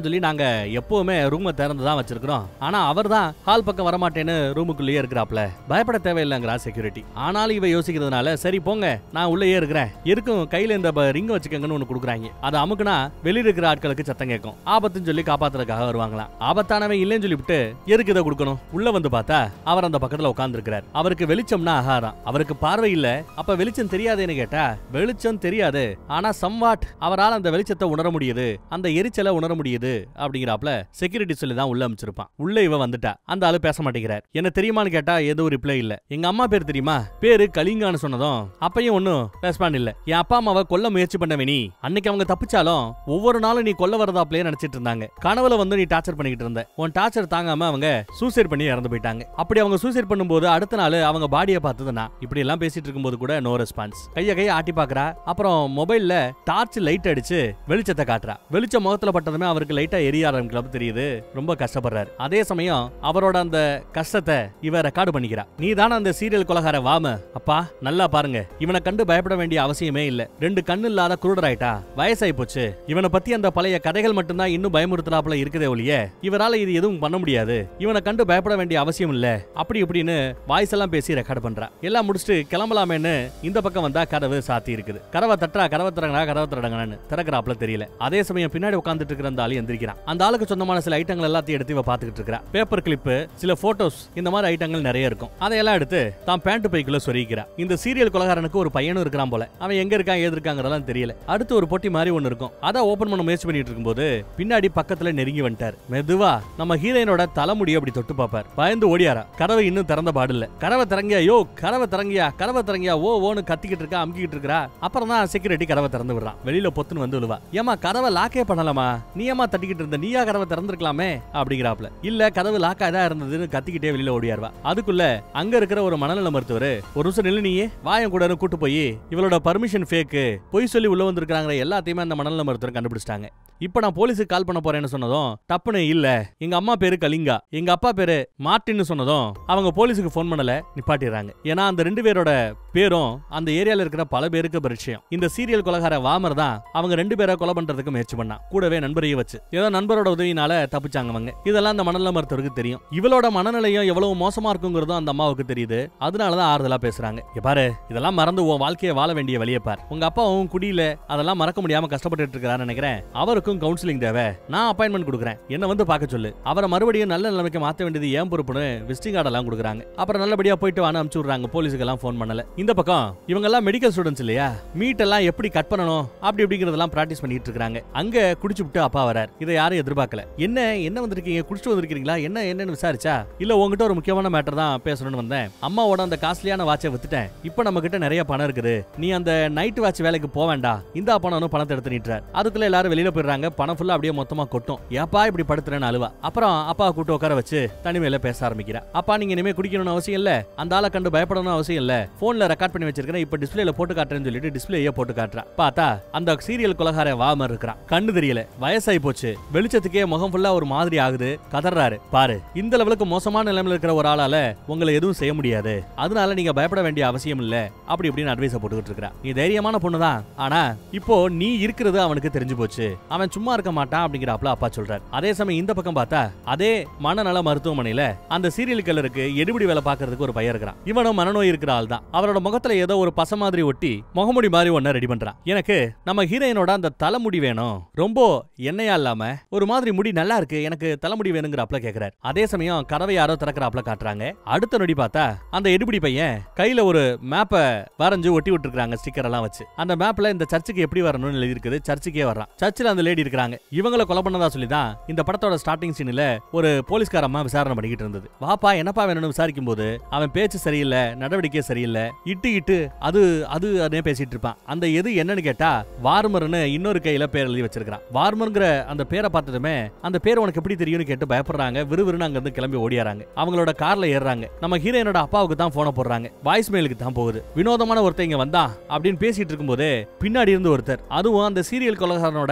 Speaker 1: எப்பவுமே ரூமை திறந்து தான் வச்சிருக்கிறோம் ஆனா அவர் தான் ஹால் பக்கம் வரமாட்டேன்னு ரூமுக்குள்ளேயே இருக்கிறாப்ல பயப்பட தேவையில்லைங்கிறா செக்யூரிட்டி ஆனாலும் இவ யோசிக்கிறதுனால சரி போங்க நான் உள்ளேயே இருக்கிறேன் இருக்கும் கையில இந்த ரிங் வச்சுக்கங்கன்னு ஒண்ணு கொடுக்குறாங்க அதை அமுக்குனா வெளியில இருக்கிற ஆட்களுக்கு சத்தம் கேட்கும் ஆபத்துன்னு சொல்லி காப்பாத்துறதுக்காக வருவாங்களாம் ஆபத்தானவன் இல்லைன்னு சொல்லிவிட்டு எதுக்கு இதை கொடுக்கணும் உள்ள வந்து பார்த்தா அவர் அந்த பக்கத்துல உட்கார்ந்து அவருக்கு வெளிச்சம்னா ஆகாரம் அவருக்கு பார்வை இல்ல அப்ப வெளிச்சம் தெரியாதுன்னு கேட்டா வெளிச்சம் தெரியாது ஆனா சம்வாட் அவரால் அந்த வெளிச்சத்தை உணர முடியுது அந்த எரிச்சலை உணர முடியுது அப்படிங்கிறாப்ல செக்யூரிட்டி சொல்லி தான் உள்ள அமைச்சிருப்பான் உள்ள இவ வந்துட்டா அந்த ஆளு பேச மாட்டேங்கிறார் என்ன தெரியுமான்னு கேட்டா எதுவும் ரிப்ளை இல்ல எங்க அம்மா பேர் தெரியுமா பேரு கலிங்கான்னு சொன்னதும் அப்பயும் ஒன்னும் ரெஸ்பாண்ட் இல்ல என் அப்பா அம்மாவை கொல்ல முயற்சி பண்ணவே நீ அன்னைக்கு அவங்க தப்பிச்சாலும் ஒவ்வொரு நாளும் நீ கொல்ல வரதாப்லயே நினைச்சிட்டு இருந்தாங்க கனவுல வந்து நீ டார்ச்சர் பண்ணிக்கிட்டு இருந்த உன் டார்ச்சர் தாங்காம அவங்க சூசைட் பண்ணி இறந்து போயிட்டாங்க அப்படி அவங்க சூசைட் பண்ணும்போது அடுத்த நாள் அவங்க பாடியை பார்த்தது நான் இப்படி எல்லாம் பேசிட்டு இருக்கும்போது கூட நோ ரெஸ்பான்ஸ் கைய கைய ஆட்டி பாக்குறா அப்புறம் மொபைல்ல டார்ச் லைட் அடிச்சு வெளிச்சத்தை காட்டுறா வெளிச்சம் முகத்துல பட்டதுமே அவருக்கு லைட்டா எரிய ஆரம்பிக்கலாம் தெரியுது ரொம்ப கஷ்டப்படுறாரு அதே சமயம் அவரோட அந்த கஷ்டத்தை இவ ரெக்கார்டு பண்ணிக்கிறா நீ தானே அந்த சீரியல் கொலகார வாம அப்பா நல்லா பாருங்க இவனை கண்டு பயப்பட வேண்டிய அவசியமே இல்ல ரெண்டு கண்ணு இல்லாத குருடராயிட்டா வயசாயி போச்சு இவனை பத்தி அந்த பழைய கதைகள் மட்டும்தான் இன்னும் பயமுறுத்தலாப்புல இருக்குதே ஒழிய இவரால இது எதுவும் பண்ண முடியாது இவனை கண்டு பயப்பட வேண்டிய அவசியம் இல்ல அப்படி இப்படின்னு வாய்ஸ் எல்லாம் பேசி ரெக்கார்ட் பண்றா எல்லாம் முடிச்சுட்டு கிளம்பலாமேன்னு இந்த பக்கம் வந்தா கதவு சாத்தி இருக்குது கதவை தட்டா கதவை திறங்கடா கதவை திறங்கன்னு திறக்கிறாப்ல தெரியல அதே சமயம் பின்னாடி உட்காந்துட்டு இருக்கிற அந்த ஆளு எந்திரிக்கிறான் அந்த ஆளுக்கு சொந்தமான சில ஐட்டங்கள் எல்லாத்தையும் எடுத்து இவ பாத்துக்கிட்டு இருக்கா பேப்பர் கிளிப்பு சில போட்டோஸ் இந்த மாதிரி ஐட்டங்கள் நிறைய இருக்கும் அதையெல்லாம் எடுத்து தான் பேண்ட் பைக்குள்ள சொருகிக்கிறா இந்த சீரியல் கொலகாரனுக்கு ஒரு பையனும் இருக்கிறான் போல அவன் எங்க இருக்கான் ஏது இருக்காங்கிறதெல்லாம் தெரியல அடுத்து ஒரு பொட்டி மாதிரி ஒன்னு இருக்கும் அதை ஓபன் பண்ண முயற்சி பண்ணிட்டு இருக்கும்போது பின்னாடி பக்கத்துல நெருங்கி வந்துட்டார் மெதுவா நம்ம ஹீரோயினோட தலைமுடி அப்படி தொட்டு பார்ப்பார் பயந்து ஓடியாரா கதவை இன்னும் திறந்த பாடில்ல கதவை திறங்கியா யோ கதவை திறங்கியா கதவை திறங்கியா ஓ ஓன்னு கத்திக்கிட்டு இருக்கா அமுக்கிட்டு இருக்கா அப்புறம் தான் செக்யூரிட்டி கதவை திறந்து விடுறான் வெளியில பொத்துன்னு வந்து விழுவா ஏமா கதவை லாக்கே பண்ணலாமா நீ ஏமா தட்டிக்கிட்டு இருந்த நீயா கதவை திறந்திருக்கலாமே அப்படிங்கிறாப்ல இல்ல கதவு லாக்கா தான் இருந்ததுன்னு கத்திக்கிட்டே வெளியில ஓடியாருவா அதுக்குள்ள அங்க இருக்கிற ஒரு மனநல மருத்துவர் ஒரு நிமிஷம் நில்லு நீயே வாயம் கூட கூட்டு போய் இவளோட பர்மிஷன் ஃபேக்கு பொய் சொல்லி உள்ள வந்திருக்காங்க எல்லாத்தையுமே அந்த மனநல மருத்துவர் கண்டுபிடிச்சிட்டாங்க இப்ப நான் போலீஸுக்கு கால் பண்ண போறேன்னு சொன்னதும் தப்புன்னு இல்ல எங்க அம்மா பேரு கலிங்கா எங்க அப்பா பேரு மார்ட்டின்னு சொன்னதும் அவங்க போலீஸுக்கு ஃபோன் பண்ணல நிப்பாட்டிடுறாங்க ஏன்னா அந்த ரெண்டு பேரோட பேரும் அந்த ஏரியால இருக்கிற பல பேருக்கு பரிச்சயம் இந்த சீரியல் கொலகார வாமர் தான் அவங்க ரெண்டு பேரை கொலை பண்றதுக்கு முயற்சி பண்ணான் கூடவே நண்பரையும் வச்சு ஏதோ நண்பரோட உதவினால தப்பிச்சாங்க அவங்க இதெல்லாம் அந்த மனநல மருத்துவருக்கு தெரியும் இவளோட மனநிலையும் எவ்வளவு மோசமா இருக்குங்கிறதும் அந்த அம்மாவுக்கு தெரியுது அதனாலதான் ஆறுதலா பேசுறாங்க இங்க பாரு இதெல்லாம் மறந்து உன் வாழ்க்கையை வாழ வேண்டிய வழியை பார் உங்க அப்பாவும் குடியில அதெல்லாம் மறக்க முடியாம கஷ்டப்பட்டு இருக்கிறான்னு நினைக்கிறேன் அவருக்கும் கவுன்சிலிங் தேவை நான் அப்பாயின்மெண்ட் கொடுக்குறேன் என்ன வந்து பார்க்க சொல்லு அவரை மறுபடியும் நல்ல நிலைமைக்கு மாத்த வேண்டியது ஏன் பொறுப்புன்னு விசிட்டிங் கார்டு எல்லாம் கொடுக்குறாங்க அப்புறம் நல்லபடியா போயிட்டு வான்னு அனுப்பிச்சு விடுறாங்க போலீஸுக்கு எல்லாம் ஃபோன் பண்ணல இந்த பக்கம் இவங்க எல்லாம் மெடிக்கல் ஸ்டூடெண்ட்ஸ் இல்லையா மீட் எல்லாம் எப்படி கட் பண்ணணும் அப்படி இப்படிங்கிறதெல்லாம் பிராக்டிஸ் பண்ணிட்டு இருக்காங்க அங்க குடிச்சு விட்டு அப்பா வரார் இதை யாரும் எதிர்பார்க்கல என்ன என்ன வந்திருக்கீங்க குடிச்சிட்டு வந்திருக்கீங்களா என்ன என்னன்னு விசாரிச்சா இல்ல உங்ககிட்ட ஒரு முக்கியமான மேட்டர் தான் பேசணும்னு வந்தேன் அம்மாவோட அந்த காஸ்ட்லியான வாட்சை வித்துட்டேன் இப்போ நம்ம கிட்ட நிறைய பணம் இருக்குது நீ அந்த நைட் வாட்ச் வேலைக்கு போக வேண்டாம் இந்த பணம்னு பணத்தை எடுத்து நீட்டுறார் அதுக்குள்ள எல்லாரும் வெளியில போயிடுறாங்க பணம் ஃபுல்லா அப்படியே மொத்தமா கொட்டும் ஏப்பா இப்படி படுத்துறேன்னு அழுவா அப்புறம் அப்பா கூட்டு உட்கார வச்சு தனிமையில பேச ஆரம்பிக்கிறா அப்பா நீங்க இனிமே குடிக்கணும்னு அவசியம் இல்ல அந்த ஆளை கண்டு பயப்படணும் அவசியம் இல்ல போன்ல ரெக்கார்ட் பண்ணி வச்சிருக்கேன் இப்ப டிஸ்பிளேல போட்டு காட்டுறேன்னு சொல்லிட்டு டிஸ்பிளேயே போட்டு காட்டுறா பார்த்தா அந்த சீரியல் கொலகார வாமர் இருக்கிறான் கண்ணு தெரியல வயசாகி போச்சு வெளிச்சத்துக்கே முகம் ஃபுல்லா ஒரு மாதிரி ஆகுது கதறாரு பாரு இந்த லெவலுக்கு மோசமான நிலைமையில இருக்கிற ஒரு ஆளால உங்களை எதுவும் செய்ய முடியாது அதனால நீங்க பயப்பட வேண்டிய அவசியம் இல்ல அப்படி இப்படின்னு அட்வைஸ் போட்டுக்கிட்டு இருக்கா நீ தைரியமான பொண்ணு தான் ஆனா இப்போ நீ இருக்கிறது அவனுக்கு தெரிஞ்சு போச்சு அவன் சும்மா இருக்க மாட்டான் அப்படிங்கிறாப்ல அப்பா சொல்றாரு அதே சமயம் இந்த பக்கம் பார்த்தா அதே மனநல மருத்துவமனையில அந்த சீரியல் கில்லருக்கு எடுபடி வேலை பார்க்கறதுக்கு ஒரு பையன் இருக்கிறான் இவனும் மனநோய் இருக்கிற ஆள் தான் அவரோட முகத்துல ஏதோ ஒரு பச மாதிரி ஒட்டி முகமுடி மாதிரி ஒன்ன ரெடி பண்றான் எனக்கு நம்ம ஹீரோயினோட அந்த தலைமுடி வேணும் ரொம்ப எண்ணெயா இல்லாம ஒரு மாதிரி முடி நல்லா இருக்கு எனக்கு தலைமுடி வேணுங்கிறாப்ல கேக்குறாரு அதே சமயம் கதவை யாரோ திறக்கிறாப்ல காட்டுறாங்க அடுத்த நொடி பார்த்தா அந்த எடுபடி பையன் கையில ஒரு மேப்பை வரைஞ்சு ஒட்டி விட்டுருக்காங்க ஸ்டிக்கர் எல்லாம் வச்சு அந்த மேப்ல இந்த சர்ச்சுக்கு எப்படி வரணும்னு எழுதி இருக்குது சர்ச்சுக்கே வர்றான் சர்ச்சில் அந்த லேடி இருக்கிறாங்க இவங்கள கொலை பண்ணதா சொல்லி தான் இந்த படத்தோட ஸ்டார்டிங் சீன்ல ஒரு போலீஸ்கார அம்மா விசாரணை பண்ணிக்கிட்டு இருந்தது வாப்பா என்னப்பா வேணும்னு விசாரிக்கும் போது அவன் பேச்சு சரியில்லை நடவடிக்கை சரியில்லை இட்டு இட்டு அது அது அதே பேசிட்டு இருப்பான் அந்த எது என்னன்னு கேட்டா வார்மர்னு இன்னொரு கையில பேர் எழுதி வச்சிருக்கான் வார்மர்ங்கிற அந்த பேரை பார்த்ததுமே அந்த பேர் உனக்கு எப்படி தெரியும்னு கேட்டு பயப்படுறாங்க விறுவிறுன்னு அங்க இருந்து கிளம்பி ஓடியாராங்க அவங்களோட கார்ல ஏறுறாங்க நம்ம ஹீரோயினோட அப்பாவுக்கு தான் போன போடுறாங்க வாய்ஸ் மெயிலுக்கு தான் போகுது வினோதமான ஒருத்தர் இங்க வந்தா அப்படின்னு பேசிட்டு இருக்கும்போது பின்னாடி இருந்து ஒருத்தர் அதுவும் அந்த சீரியல் கொலகாரனோட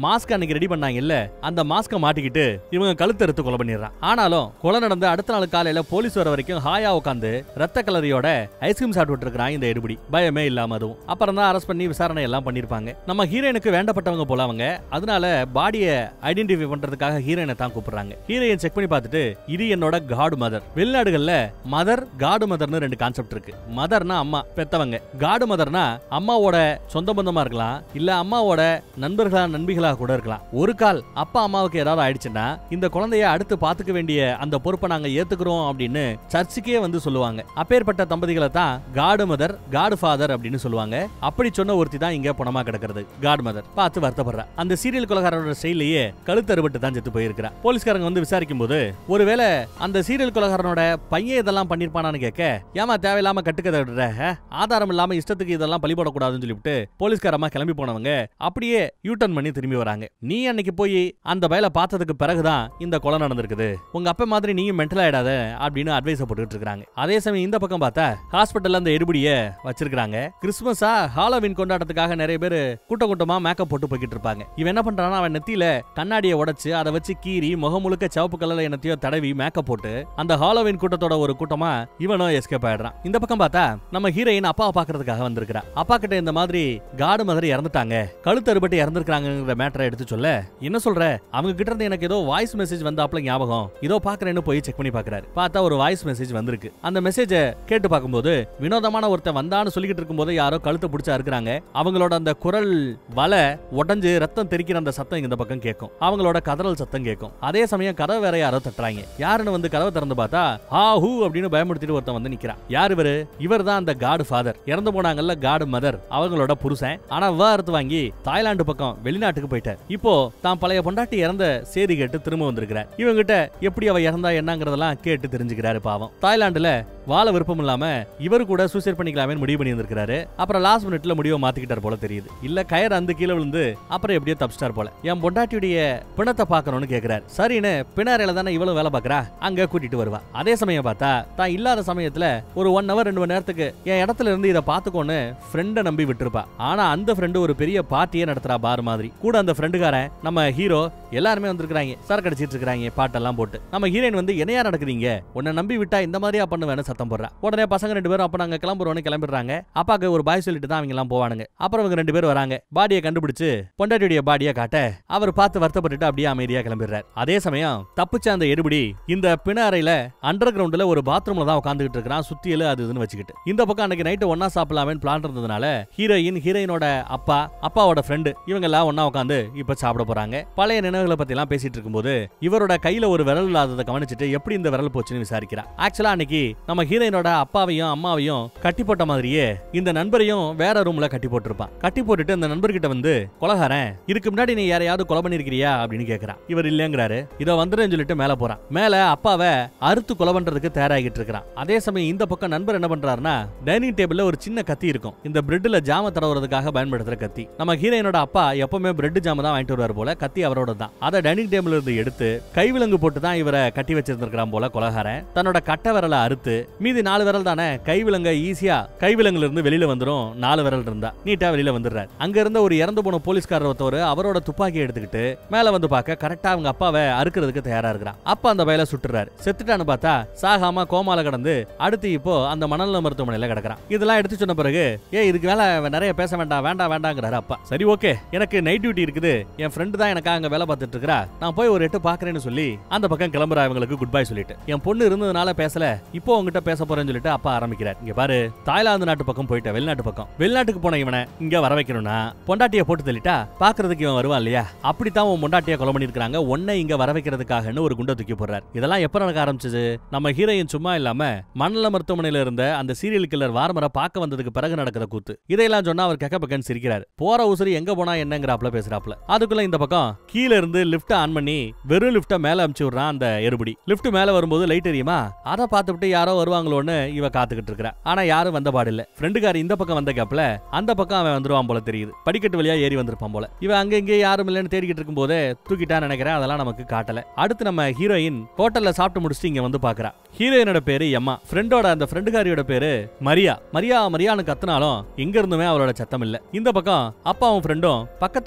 Speaker 1: மாஸ்க் அன்னைக்கு ரெடி பண்ணாங்க இல்ல அந்த மாஸ்க மாட்டிக்கிட்டு இவங்க கழுத்து எடுத்து கொலை பண்ணிடுறான் ஆனாலும் கொலை நடந்து அடுத்த நாள் காலையில போலீஸ் வர வரைக்கும் ஹாயா உட்காந்து ரத்த கலரியோட ஐஸ்கிரீம் சாப்பிட்டு இருக்கிறான் இந்த எடுபடி பயமே இல்லாம அதுவும் அப்புறம் தான் அரெஸ்ட் பண்ணி விசாரணை எல்லாம் பண்ணிருப்பாங்க நம்ம ஹீரோயினுக்கு வேண்டப்பட்டவங்க போல அவங்க அதனால பாடியை ஐடென்டிஃபை பண்றதுக்காக ஹீரோயினை தான் கூப்பிடுறாங்க ஹீரோயின் செக் பண்ணி பார்த்துட்டு இது என்னோட காடு மதர் வெளிநாடுகள்ல மதர் காடு மதர்னு ரெண்டு கான்செப்ட் இருக்கு மதர்னா அம்மா பெத்தவங்க காடு மதர்னா அம்மாவோட சொந்த பந்தமா இருக்கலாம் இல்ல அம்மாவோட நண்பர்களா நண்பிகளா கூட இருக்கலாம் ஒரு கால் அப்பா அம்மாவுக்கு ஏதாவது ஆயிடுச்சுன்னா இந்த குழந்தைய அடுத்து பாத்துக்க வேண்டிய அந்த பொறுப்பை நாங்க ஏத்துக்கிறோம் அப்படின்னு சர்ச்சுக்கே வந்து சொல்லுவாங்க அப்பேற்பட்ட தம்பதிகளை தான் காடு மதர் காடு ஃபாதர் அப்படின்னு சொல்லுவாங்க அப்படி சொன்ன ஒருத்தி தான் இங்க பணமா கிடக்கிறது காட் மதர் பார்த்து வருத்தப்படுறா அந்த சீரியல் கொலகாரோட ஸ்டைலையே கழுத்து அறுபட்டு தான் செத்து போயிருக்கிறா போலீஸ்காரங்க வந்து விசாரிக்கும் போது ஒருவேளை அந்த சீரியல் கொலகாரனோட பையன் இதெல்லாம் பண்ணிருப்பானான்னு கேட்க ஏமா தேவையில்லாம கட்டுக்கதை விடுற ஆ? ஆதாரம் இல்லாம இஷ்டத்துக்கு இதெல்லாம் பலிபடக்கூடாதுன்னு சொல்லிவிட்டு போலீஸ்காரமா கிளம்பி போனவங்க அப்படியே யூட்டர்ன் பண்ணி திரும்பி வராங்க நீ அன்னைக்கு போய் அந்த பயல பார்த்ததுக்கு பிறகுதான் இந்த கொலை நடந்திருக்குது உங்க அப்பா மாதிரி நீயும் மென்டல் ஆயிடாத அப்படின்னு அட்வைஸ் போட்டுட்டு இருக்காங்க அதே சமயம் இந்த பக்கம் பார்த்தா ஹாஸ்பிட்டல்ல அந்த எடுபடிய வச்சிருக்காங்க கிறிஸ்துமஸா ஹாலோவின் கொண்டாட்டத்துக்காக நிறைய பேர் கூட்ட கூட்டமா மேக்கப் போட்டு போய்கிட்டு இருப்பாங்க இவன் என்ன பண்றானா அவன் நெத்தியில கண்ணாடியை உடைச்சு அதை வச்சு கீறி முகம் முழுக்க சிவப்பு கலர்ல என்னத்தையோ தடவி மேக்கப் போட்டு அந்த ஹாலோவின் கூட்டத்தோட ஒரு கூட்டமா இவனும் எஸ்கேப் ஆயிடுறான் இந்த பக்கம் பார்த்தா நம்ம ஹீரோயின் அப்பாவை பாக்குறதுக்காக வந்திருக்கிறா அப்பா கிட்ட இந்த மாதிரி காடு மாதிரி இறந்துட்டாங்க கழுத்து அறுபட்டு இறந்துருக்காங்கிற மேட்டரை எடுத்து சொல்ல என்ன சொல்ற அவங்க கிட்ட இருந்து எனக்கு ஏதோ வாய்ஸ் மெசேஜ் வந்தாப்ல ஞாபகம் இதோ பாக்குறேன்னு போய் செக் பண்ணி பாக்குறாரு பார்த்தா ஒரு வாய்ஸ் மெசேஜ் வந்திருக்கு அந்த மெசேஜ கேட்டு பார்க்கும்போது வினோதமான ஒருத்தன் வந்தான்னு சொல்லிக்கிட்டு இருக்கும்போது யாரோ கழுத்தை பிடிச்சா இருக்கிறாங்க அவங்களோட அந்த குரல் வலை உடஞ்சு ரத்தம் தெரிக்கிற அந்த சத்தம் இந்த பக்கம் கேட்கும் அவங்களோட கதறல் சத்தம் கேட்கும் அதே சமயம் கதவை வேற யாரோ தட்டுறாங்க யாருன்னு வந்து கதவை திறந்து பார்த்தா ஹா ஹூ அப்படின்னு பயமுடுத்திட்டு ஒருத்தன் வந்து நிக்கிறான் யார் இவரு இவர் தான் அந்த காடு ஃபாதர் இறந்து போனாங்கல்ல காடு மதர் அவங்களோட புருஷன் ஆனா விவாகரத்து வாங்கி தாய்லாந்து பக்கம் வெளிநாட்டுக்கு போயிட்டார் இப்போ தான் பழைய பொண்டாட்டி இறந்த செய்தி கேட்டு திரும்ப வந்திருக்கிறார் இவங்கிட்ட எப்படி அவ இறந்தா என்னங்கறதெல்லாம் கேட்டு தெரிஞ்சுக்கிறாரு பாவம் தாய்லாந்துல வாழ விருப்பம் இல்லாம இவர் கூட சூசைட் பண்ணிக்கலாமே முடிவு பண்ணி வந்திருக்காரு அப்புறம் லாஸ்ட் மினிட்ல முடிவை மாத்திக்கிட்டார் போல தெரியுது இல்ல கயர் அந்த கீழே விழுந்து அப்புறம் எப்படியோ தப்பிச்சிட்டார் போல என் பொண்டாட்டியுடைய பிணத்தை பார்க்கணும்னு கேக்குறாரு சரின்னு பிணறையில தானே இவ்வளவு வேலை பார்க்கறா அங்க கூட்டிட்டு வருவா அதே சமயம் பார்த்தா தான் இல்லாத சமயத்துல ஒரு ஒன் ஹவர் ரெண்டு மணி நேரத்துக்கு என் இடத்துல இருந்து இதை பார்த்துக்கோன்னு ஃப்ரெண்டை நம்பி விட்டுருப்பா ஆனா அந்த ஃப்ரெண்டு ஒரு பெரிய பார்ட்டியே நடத்துறா பார் மாதிரி கூட அந்த ஃப்ரெண்டுக்காரன் நம்ம ஹீரோ எல்லாருமே வந்திருக்காங்க சரக்கு அடிச்சிட்டு இருக்காங்க பாட்டெல்லாம் போட்டு நம்ம ஹீரோயின் வந்து என்னையா நடக்குறீங்க உன்னை நம்பி விட்டா இந்த மாதிரியா பண்ணுவேன்னு சத்தம் போடுறா உடனே பசங்க ரெண்டு பேரும் அப்ப நாங்க கிளம்புறோம்னு கிளம்பிடுறாங்க அப்பாக்கு ஒரு பாய் சொல்லிட்டு தான் அவங்க எல்லாம் போவானுங்க அப்புறம் இவங்க ரெண்டு பேரும் வராங்க பாடியை கண்டுபிடிச்சு பொண்டாட்டியுடைய பாடியை காட்ட அவர் பார்த்து வருத்தப்பட்டுட்டு அப்படியே அமைதியா கிளம்பிடுறாரு அதே சமயம் தப்பிச்ச அந்த எடுபடி இந்த பிண அறையில அண்டர் கிரவுண்ட்ல ஒரு பாத்ரூம்ல தான் உட்காந்துட்டு இருக்கான் சுத்தியல அது இதுன்னு வச்சுக்கிட்டு இந்த பக்கம் அன்னைக்கு நைட்டு ஒன்னா சாப்பிடலாமேன்னு பிளான் இருந்ததுனால ஹீரோயின் ஹீரோயினோட அப்பா அப்பாவோட ஃப்ரெண்டு இவங்க எல்லாம் ஒன்னா உட்காந்து இப்ப சாப்பிட போறாங்க பழைய நினைவுகளை பத்தி எல்லாம் பேசிட்டு இருக்கும்போது இவரோட கையில ஒரு விரல் இல்லாததை கவனிச்சுட்டு எப்படி இந்த விரல் போச்சுன்னு விசாரிக்கிறா ஆக்சுவலா அன்னைக்கு நம்ம ஹீரோயினோட அப்பாவையும் அம்மாவையும் கட்டி போட்ட மாதிரியே இந்த நண்பரையும் வேற ரூம்ல கட்டி போட்டிருப்பான் கட்டி போட்டுட்டு அந்த நண்பர்கிட்ட வந்து கொலகாரன் இதுக்கு முன்னாடி நீ யாரையாவது கொலை பண்ணிருக்கிறியா அப்படின்னு கேக்குறான் இவர் இல்லங்கிறாரு இதோ வந்துருன்னு சொல்லிட்டு மேல போறான் மேல அப்பாவை அறுத்து கொலை பண்றதுக்கு தயாராகிட்டு இருக்கிறான் அதே சமயம் இந்த பக்கம் நண்பர் என்ன பண்றாருன்னா டைனிங் டேபிள்ல ஒரு சின்ன கத்தி இருக்கும் இந்த பிரெட்ல ஜாம தடவுறதுக்காக பயன்படுத்துற கத்தி நம்ம ஹீரோயினோட அப்பா எப்பவுமே பிரெட் ஜாம தான் வாங்கிட்டு வருவார் போல கத்தி அவரோட தான் அதை டைனிங் டேபிள் இருந்து எடுத்து கைவிலங்கு போட்டு தான் இவரை கட்டி வச்சிருந்திருக்கிறான் போல கொலகாரன் தன்னோட கட்டை விரலை அறுத்து மீதி நாலு விரல் தானே கைவிலங்க ஈஸியா கைவிலங்குல இருந்து வெளியில வந்துரும் நாலு விரல் இருந்தா நீட்டா வெளியில வந்துடுறாரு அங்க இருந்த ஒரு இறந்து போன போலீஸ்காரர் ஒருத்தவர் அவரோட துப்பாக்கி எடுத்துக்கிட்டு மேல வந்து பார்க்க கரெக்டா அவங்க அப்பாவை அறுக்கிறதுக்கு தயாரா இருக்கிறான் அப்பா அந்த வயல சுட்டுறாரு செத்துட்டான்னு பார்த்தா சாகாம கோமால கடந்து அடுத்து இப்போ அந்த மணல்ல மருத்துவமனையில கிடக்குறான் இதெல்லாம் எடுத்து சொன்ன பிறகு ஏ இதுக்கு மேல நிறைய பேச வேண்டாம் வேண்டாம் வேண்டாங்கிறாரு அப்பா சரி ஓகே எனக்கு நைட் டியூட்டி இருக்குது என் ஃப்ரெண்டு தான் எனக்கு அங்க வேலை பார்த்துட்டு இருக்கா நான் போய் ஒரு எட்டு பாக்குறேன்னு சொல்லி அந்த பக்கம் கிளம்புறா இவங்களுக்கு குட் பை சொல்லிட்டு என் பொண்ணு இருந்ததுனால பேசல இப்போ உங்ககிட்ட பேச போறேன்னு சொல்லிட்டு அப்பா ஆரம்பிக்கிறார் இங்க பாரு தாய்லாந்து நாட்டு பக்கம் போயிட்ட வெளிநாட்டு பக்கம் வெளிநாட்டுக்கு போன இவனை இங்க வர வைக்கணும்னா பொண்டாட்டிய போட்டு தள்ளிட்டா பாக்குறதுக்கு இவன் வருவான் இல்லையா அப்படித்தான் உன் பொண்டாட்டிய கொலை பண்ணிருக்காங்க உன்னை இங்க வர வைக்கிறதுக்காகன்னு ஒரு குண்டை தூக்கி போடுறார் இதெல்லாம் எப்ப நடக்க ஆரம்பிச்சது நம்ம ஹீரோயின் சும்மா இல்லாம மணல மருத்துவமனையில இருந்த அந்த சீரியல் கில்லர் வாரமரை பார்க்க வந்ததுக்கு பிறகு நடக்கிற கூத்து இதையெல்லாம் சொன்னா அவர் கெக்க பக்கன்னு சிரிக்கிறார் போற உசுரி எங்க போனா என்னங்கிறாப்ல பேசுறாப்ல அதுக்குள்ள இந்த பக்கம் கீழ இருந்து லிஃப்ட் ஆன் பண்ணி வெறும் லிஃப்ட மேல அமுச்சு விடுறான் அந்த எருபடி லிஃப்ட் மேல வரும்போது லைட் எரியுமா அதை பார்த்துட்டு யாரோ வருவாங்களோன்னு இவ காத்துக்கிட்டு இருக்கா ஆனா யாரும் வந்த பாடில்ல ஃப்ரெண்டுக்காரி இந்த பக்கம் வந்த கேப்ல அந்த பக்கம் அவன் வந்துருவான் போல தெரியுது படிக்கட்டு வழியா ஏறி வந்திருப்பான் போல இவன் அங்க இங்கே யாரும் இல்லைன்னு தேடிக்கிட்டு இருக்கும் போதே தூக்கிட்டான்னு நினைக்கிறேன் அதெல்லாம் நமக்கு காட்டல அடுத்து நம்ம ஹீரோயின் ஹோட்டல்ல சாப்பிட்டு முடிச்சுட்டு இங்க வந்து பாக்குறா ஹீரோயினோட பேரு எம்மா ஃப்ரெண்டோட அந்த ஃப்ரெண்டுக்காரியோட பேரு மரியா மரியா மரியான்னு கத்துனாலும் எங்க இருந்துமே அவளோட சத்தம் இல்ல இந்த பக்கம் அப்பாவும் ஃப்ரெண்டும் பக்கத்துல ஒரு ஃபுட்பால்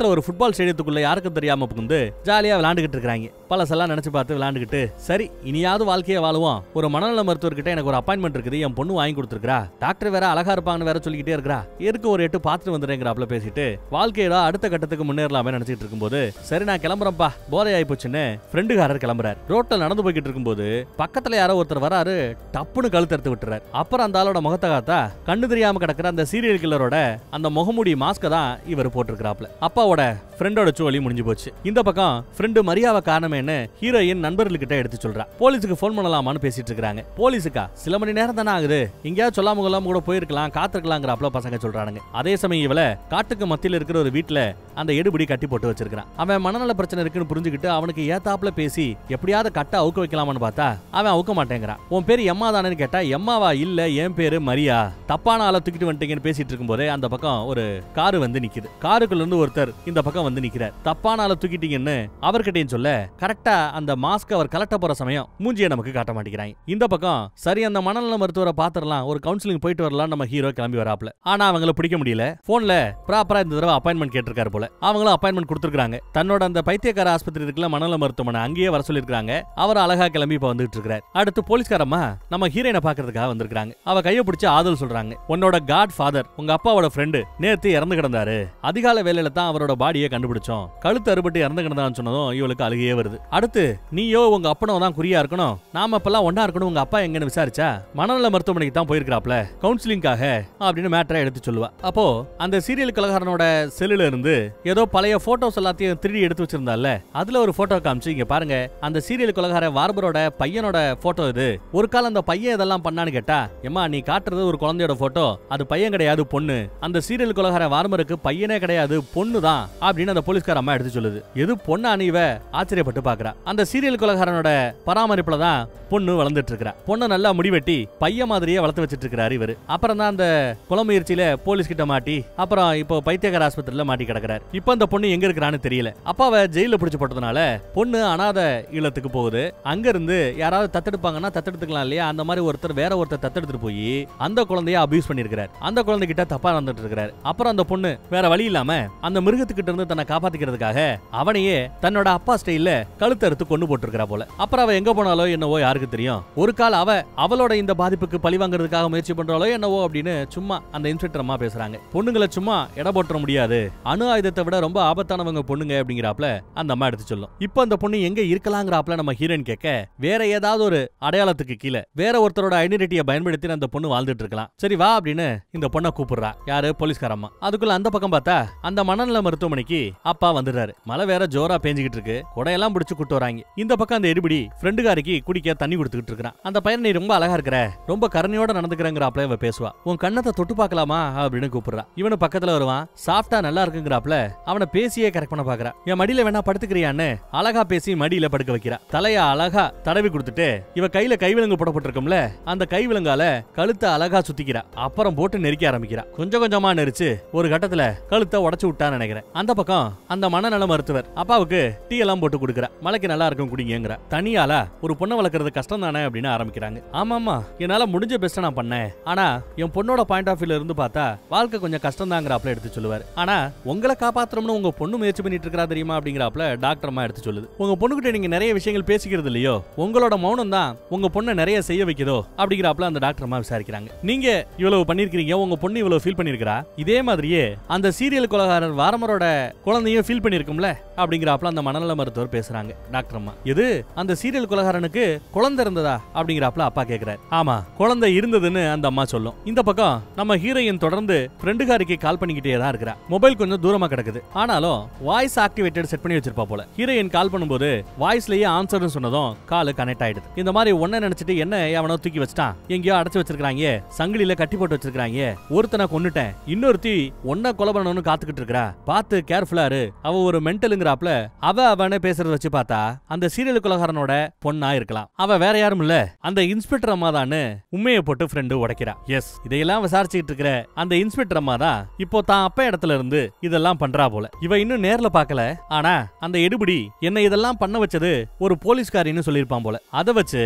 Speaker 1: ஃபுட்பால் ஸ்டேடியத்துக்குள்ள யாருக்கும் தெரியாம புகுந்து ஜாலியா விளையாண்டுகிட்டு இருக்காங்க பழசெல்லாம் நினைச்சு பார்த்து விளையாண்டுகிட்டு சரி இனியாவது வாழ்க்கையை வாழுவோம் ஒரு மனநல மருத்துவர்கிட்ட எனக்கு ஒரு அப்பாயின்மெண்ட் இருக்குது என் பொண்ணு வாங்கி கொடுத்துருக்கா டாக்டர் வேற அழகா இருப்பாங்கன்னு வேற சொல்லிக்கிட்டே இருக்கா இருக்கு ஒரு எட்டு பார்த்துட்டு வந்துடுறேங்கிறாப்ல பேசிட்டு வாழ்க்கையில அடுத்த கட்டத்துக்கு முன்னேறலாமே நினைச்சிட்டு இருக்கும்போது சரி நான் கிளம்புறேன்ப்பா போதை ஆயி போச்சுன்னு ஃப்ரெண்டுக்காரர் கிளம்புறாரு ரோட்ல நடந்து போய்கிட்டு இருக்கும்போது பக்கத்துல யாரோ ஒருத்தர் வராரு டப்புன்னு கழுத்தறுத்து விட்டுறாரு அப்புறம் அந்த ஆளோட முகத்தை காத்தா கண்ணு தெரியாம கிடக்குற அந்த சீரியல் கில்லரோட அந்த முகமூடி மாஸ்க தான் இவர் போட்டிருக்கிறாப்ல அப்பாவோட ஃப்ரெண்டோட சோழி முடிஞ்சு போச்சு இந்த பக்கம் ஃப்ரெண்டு மரியாவை காரணமேன்னு ஹீரோயின் நண்பர்கள்கிட்ட எடுத்து சொல்றா போலீஸுக்கு ஃபோன் பண்ணலாமான்னு பேசிட்டு இருக்காங்க போலீஸுக்கா சில மணி நேரம் தானே ஆகுது எங்கேயாவது சொல்லாம கொள்ளாம கூட போயிருக்கலாம் காத்திருக்கலாங்கிறாப்ல பசங்க சொல்றானுங்க அதே சமயம் இவள காட்டுக்கு மத்தியில் இருக்கிற ஒரு வீட்டுல அந்த எடுபடி கட்டி போட்டு வச்சிருக்கான் அவன் மனநல பிரச்சனை இருக்குன்னு புரிஞ்சுக்கிட்டு அவனுக்கு ஏத்தாப்புல பேசி எப்படியாவது கட்ட அவுக்க வைக்கலாமான்னு பார்த்தா அவன் அவுக்க மாட்டேங்கிறான் உன் பேரு எம்மா தானேன்னு கேட்டா எம்மாவா இல்ல என் பேரு மரியா தப்பான ஆளை தூக்கிட்டு வந்துட்டீங்கன்னு பேசிட்டு இருக்கும்போதே அந்த பக்கம் ஒரு காரு வந்து நிக்குது காருக்குள்ள இருந்து ஒருத்தர் இந்த பக்கம் வந்து நிக்கிறார் தப்பான ஆளை தூக்கிட்டீங்கன்னு அவர்கிட்டயும் சொல்ல கரெக்டா அந்த மாஸ்க் அவர் கலட்ட போற சமயம் மூஞ்சியை நமக்கு காட்ட மாட்டேங்கிறாங்க இந்த பக்கம் சரி அந்த மனநல மருத்துவரை பாத்துரலாம் ஒரு கவுன்சிலிங் போயிட்டு வரலாம் நம்ம ஹீரோ கிளம்பி வராப்ல ஆனா அவங்கள பிடிக்க முடியல போன்ல ப்ராப்பரா இந்த தடவை அப்பாயின்மெண்ட் கேட்டிருக்காரு போல அவங்களும் அப்பாயின்மெண்ட் கொடுத்துருக்காங்க தன்னோட அந்த பைத்தியக்கார ஆஸ்பத்திரி இருக்குல்ல மனநல மருத்துவமனை அங்கேயே வர சொல்லிருக்காங்க அவர் அழகா கிளம்பி இப்ப வந்துட்டு இருக்காரு அடுத்து போலீஸ்காரம்மா நம்ம ஹீரோயினை பாக்குறதுக்காக வந்திருக்காங்க அவ கையை பிடிச்சு ஆதல் சொல்றாங்க உன்னோட காட் ஃபாதர் உங்க அப்பாவோட ஃப்ரெண்டு நேத்து இறந்து கிடந்தாரு அதிகால வேலையில தான் அவரோட பாடியை கண்டுபிடிச்சோம் கழுத்து அறுபட்டு இறந்து கிடந்தான்னு சொன்னதும் இவளுக்கு அழுகையே வருது அடுத்து நீயோ உங்க அப்பனோ தான் குறியா இருக்கணும் நாம இப்பெல்லாம் ஒண்ணா இருக்கணும் உங்க அப்பா எங்கன்னு விசாரிச்சா மனநல மருத்துவமனைக்கு தான் போயிருக்காப்ல கவுன்சிலிங்காக அப்படின்னு மேட்டரை எடுத்து சொல்லுவா அப்போ அந்த சீரியல் கலகாரனோட செல்லுல இருந்து ஏதோ பழைய போட்டோஸ் எல்லாத்தையும் திருடி எடுத்து வச்சிருந்தால அதுல ஒரு போட்டோ காமிச்சு இங்க பாருங்க அந்த சீரியல் கொலகார வார்பரோட பையனோட போட்டோ இது ஒரு காலம் அந்த பையன் இதெல்லாம் பண்ணான்னு கேட்டா எம்மா நீ காட்டுறது ஒரு குழந்தையோட போட்டோ அது பையன் கிடையாது பொண்ணு அந்த சீரியல் கொலகார வார்மருக்கு பையனே கிடையாது பொண்ணு தான் அப்படின்னு அந்த போலீஸ்கார அம்மா எடுத்து சொல்லுது எது பொண்ணு அணிவ ஆச்சரியப்பட்டு பாக்குறா அந்த சீரியல் கொலகாரனோட பராமரிப்புல தான் பொண்ணு வளர்ந்துட்டு இருக்கா பொண்ணை நல்லா முடிவெட்டி பையன் மாதிரியே வளர்த்து வச்சிட்டு இருக்காரு இவரு அப்புறம் தான் அந்த கொலை முயற்சியில போலீஸ் கிட்ட மாட்டி அப்புறம் இப்போ பைத்தியக்கார ஆஸ்பத்திரியில மாட்டி கிடக்குறாரு இப்போ அந்த பொண்ணு எங்க இருக்கிறான்னு தெரியல அப்பாவை ஜெயில பிடிச்சு போட்டதுனால பொண்ணு அனாத இல்லத்துக்கு போகுது அங்க இருந்து யாராவது தத்தெடுப்பாங்கன்னா தத்தெடுத்துக்கலாம் இல்லையா அந்த மாதிரி ஒருத்தர் வேற ஒருத்தர் தத்தெடுத்துட்டு போய் அந்த குழந்தைய அபியூஸ் பண்ணிருக்காரு அந்த குழந்தைகிட்ட தப்பா நடந்துட்டு இருக்காரு அப்புறம் அந்த பொண்ணு வேற வழி இல்லாம அந்த மிருகத்துக்கிட்ட இருந்து தன்னை காப்பாத்திக்கிறதுக்காக அவனையே தன்னோட அப்பா ஸ்டைல்ல கழுத்து அறுத்து கொண்டு போட்டிருக்கிறா போல அப்புறம் அவ எங்க போனாலோ என்னவோ யாருக்கு தெரியும் ஒரு கால் அவ அவளோட இந்த பாதிப்புக்கு பழி வாங்குறதுக்காக முயற்சி பண்றாளோ என்னவோ அப்படின்னு சும்மா அந்த இன்ஸ்பெக்டர் அம்மா பேசுறாங்க பொண்ணுங்களை சும்மா எடை போட்டுற முடியாது அணு ஆயுதத்தை விட ரொம்ப ஆபத்தானவங்க பொண்ணுங்க அப்படிங்கிறாப்ல அந்த அம்மா எடுத்து சொல்லும் இப்போ அந்த பொண்ணு எங்க இருக்கலாங்கிறாப்ல நம்ம ஹீரோயின் கேட்க வேற ஏதாவது ஒரு அடையாளத்துக்கு கீழே வேற ஒருத்தரோட ஐடென்டிட்டியை பயன்படுத்தி அந்த பொண்ணு வாழ்ந்துட்டு இருக்கலாம் சரி வா அப்படின்னு இந்த பொண்ணை கூப்பிடுறா யாரு போலீஸ்கார அம்மா அதுக்குள்ள அந்த பக்கம் பார்த்தா அந்த மனநல மருத்துவமனைக்கு அப்பா வந்துடுறாரு மழை வேற ஜோரா பேஞ்சுக்கிட்டு இருக்கு குடையெல்லாம் பிடிச்சு கூட்டு வராங்க இந்த பக்கம் அந்த எடுபடி ஃப்ரெண்டுகாரிக்கு குடிக்க தண்ணி கொடுத்துக்கிட்டு இருக்கான் அந்த பையன் நீ ரொம்ப அழகா இருக்கிற ரொம்ப கருணையோட நடந்துக்கிறங்கிறாப்ல இவ பேசுவா உன் கண்ணத்தை தொட்டு பார்க்கலாமா அப்படின்னு கூப்பிடுறா இவனு பக்கத்துல வருவான் சாஃப்டா நல்லா இருக்குங்கிறாப்ல அவனை பேசியே கரெக்ட் பண்ண பாக்குறா என் மடியில வேணா படுத்துக்கிறியான்னு அழகா பேசி மடியில படுக்க வைக்கிறா தலைய அழகா தடவி கொடுத்துட்டு இவ கையில கைவிலங்கு போடப்பட்டிருக்கும்ல அந்த கைவிலங்கால கழுத்தை அழகா சுத்திக்கிறா அப்புறம் போட்டு நெரிக்க ஆரம்பிக்கிறா கொஞ்சம் கொஞ்சமா நெரிச்சு ஒரு கட்டத்துல கழுத்தை உடைச்சு விட்டான்னு நினைக்கிறேன் அந்த பக்கம் அந்த மனநல மருத்துவர் அப்பாவுக்கு டீ எல்லாம் போட்டு கொடுக்குறா மலைக்கு நல்லா இருக்கும் குடிங்கிற தனியால ஒரு பொண்ணை வளர்க்கறது கஷ்டம் தானே அப்படின்னு ஆரம்பிக்கிறாங்க ஆமாமா என்னால முடிஞ்ச பெஸ்ட் நான் பண்ணேன் ஆனா என் பொண்ணோட பாயிண்ட் ஆஃப் வியூல இருந்து பார்த்தா வாழ்க்கை கொஞ்சம் கஷ்டம் தாங்கிறாப்ல எடுத்து சொல்லுவார் ஆனா உங்களை காப்பாத்தணும்னு உங்க பொண்ணு முயற்சி பண்ணிட்டு இருக்கா தெரியுமா அப்படிங்கிறாப்ல டாக்டர் அம்மா எடுத்து சொல்லுது உங்க பொண்ணுகிட்ட நீங்க நிறைய விஷயங்கள் பேசிக்கிறது இல்லையோ உங்களோட மௌனம் தான் உங்க பொண்ணை நிறைய செய்ய வைக்குதோ அப்படிங்கிறாப்ல அந்த டாக்டர் அம்மா விசாரிக்கிறாங்க நீங்க இவ்வளவு பண்ணிருக்கீங்க உங்க பொண்ணு இவ்வளவு ஃபீல் பண்ணிருக்கா இதே மாதிரியே அந்த சீரியல் கொலகாரர் வாரமரோட குழந்தையும் ஃபீல் பண்ணிருக்கும்ல அப்படிங்கிறாப்ல அந்த மனநல மருத்துவர் பேசுறாங்க டாக்டர் அம்மா இது அந்த சீரியல் கொலகாரனுக்கு குழந்தை இருந்ததா அப்படிங்கிறாப்ல அப்பா கேக்குறாரு ஆமா குழந்தை இருந்ததுன்னு அந்த அம்மா சொல்லும் இந்த பக்கம் நம்ம ஹீரோயின் தொடர்ந்து ஃப்ரெண்டுகாரிக்கு கால் பண்ணிக்கிட்டே தான் இருக்கிறா மொபைல் கொஞ்சம் தூரமா கிடக்குது ஆனாலும் வாய்ஸ் ஆக்டிவேட்டட் செட் பண்ணி வச்சிருப்பா போல ஹீரோயின் கால் பண்ணும்போது வாய்ஸ்லயே ஆன்சர்னு சொன்னதும் கால் கனெக்ட் ஆயிடுது இந்த மாதிரி ஒன்ன நினைச்சிட்டு என்ன அவனோ தூக்கி வச்சிட்டான் எங்கேயோ அடைச்சு வச்சிருக்காங்க சங்கிலியில கட்டி போட்டு வச்சிருக்காங்க ஒருத்தனை கொன்னுட்டேன் இன்னொருத்தி ஒன்ன கொலை பண்ணணும்னு காத்துக்கிட்டு இருக்கா பார்த்து கேர்ஃபுல்லா இரு அவ ஒரு மென்டலுங்கிறாப்ல அவ அவனை பேசுறத வச்சு பார்த்தா அந்த சீரியல் கொலகாரனோட பொண்ணா இருக்கலாம் அவ வேற யாரும் இல்ல அந்த இன்ஸ்பெக்டர் அம்மா தான்னு உண்மையை போட்டு ஃப்ரெண்டு உடைக்கிறா எஸ் இதையெல்லாம் விசாரிச்சுக்கிட்டு இருக்கிற அந்த இன்ஸ்பெக்டர் அம்மா தான் இப்போ தான் அப்பா இடத்துல இருந்து இதெல்லாம் பண்றா போல இவ இன்னும் நேர்ல பார்க்கல ஆனா அந்த எடுபடி என்ன இதெல்லாம் பண்ண வச்சது ஒரு போலீஸ்காரின்னு சொல்லியிருப்பான் போல அதை வச்சு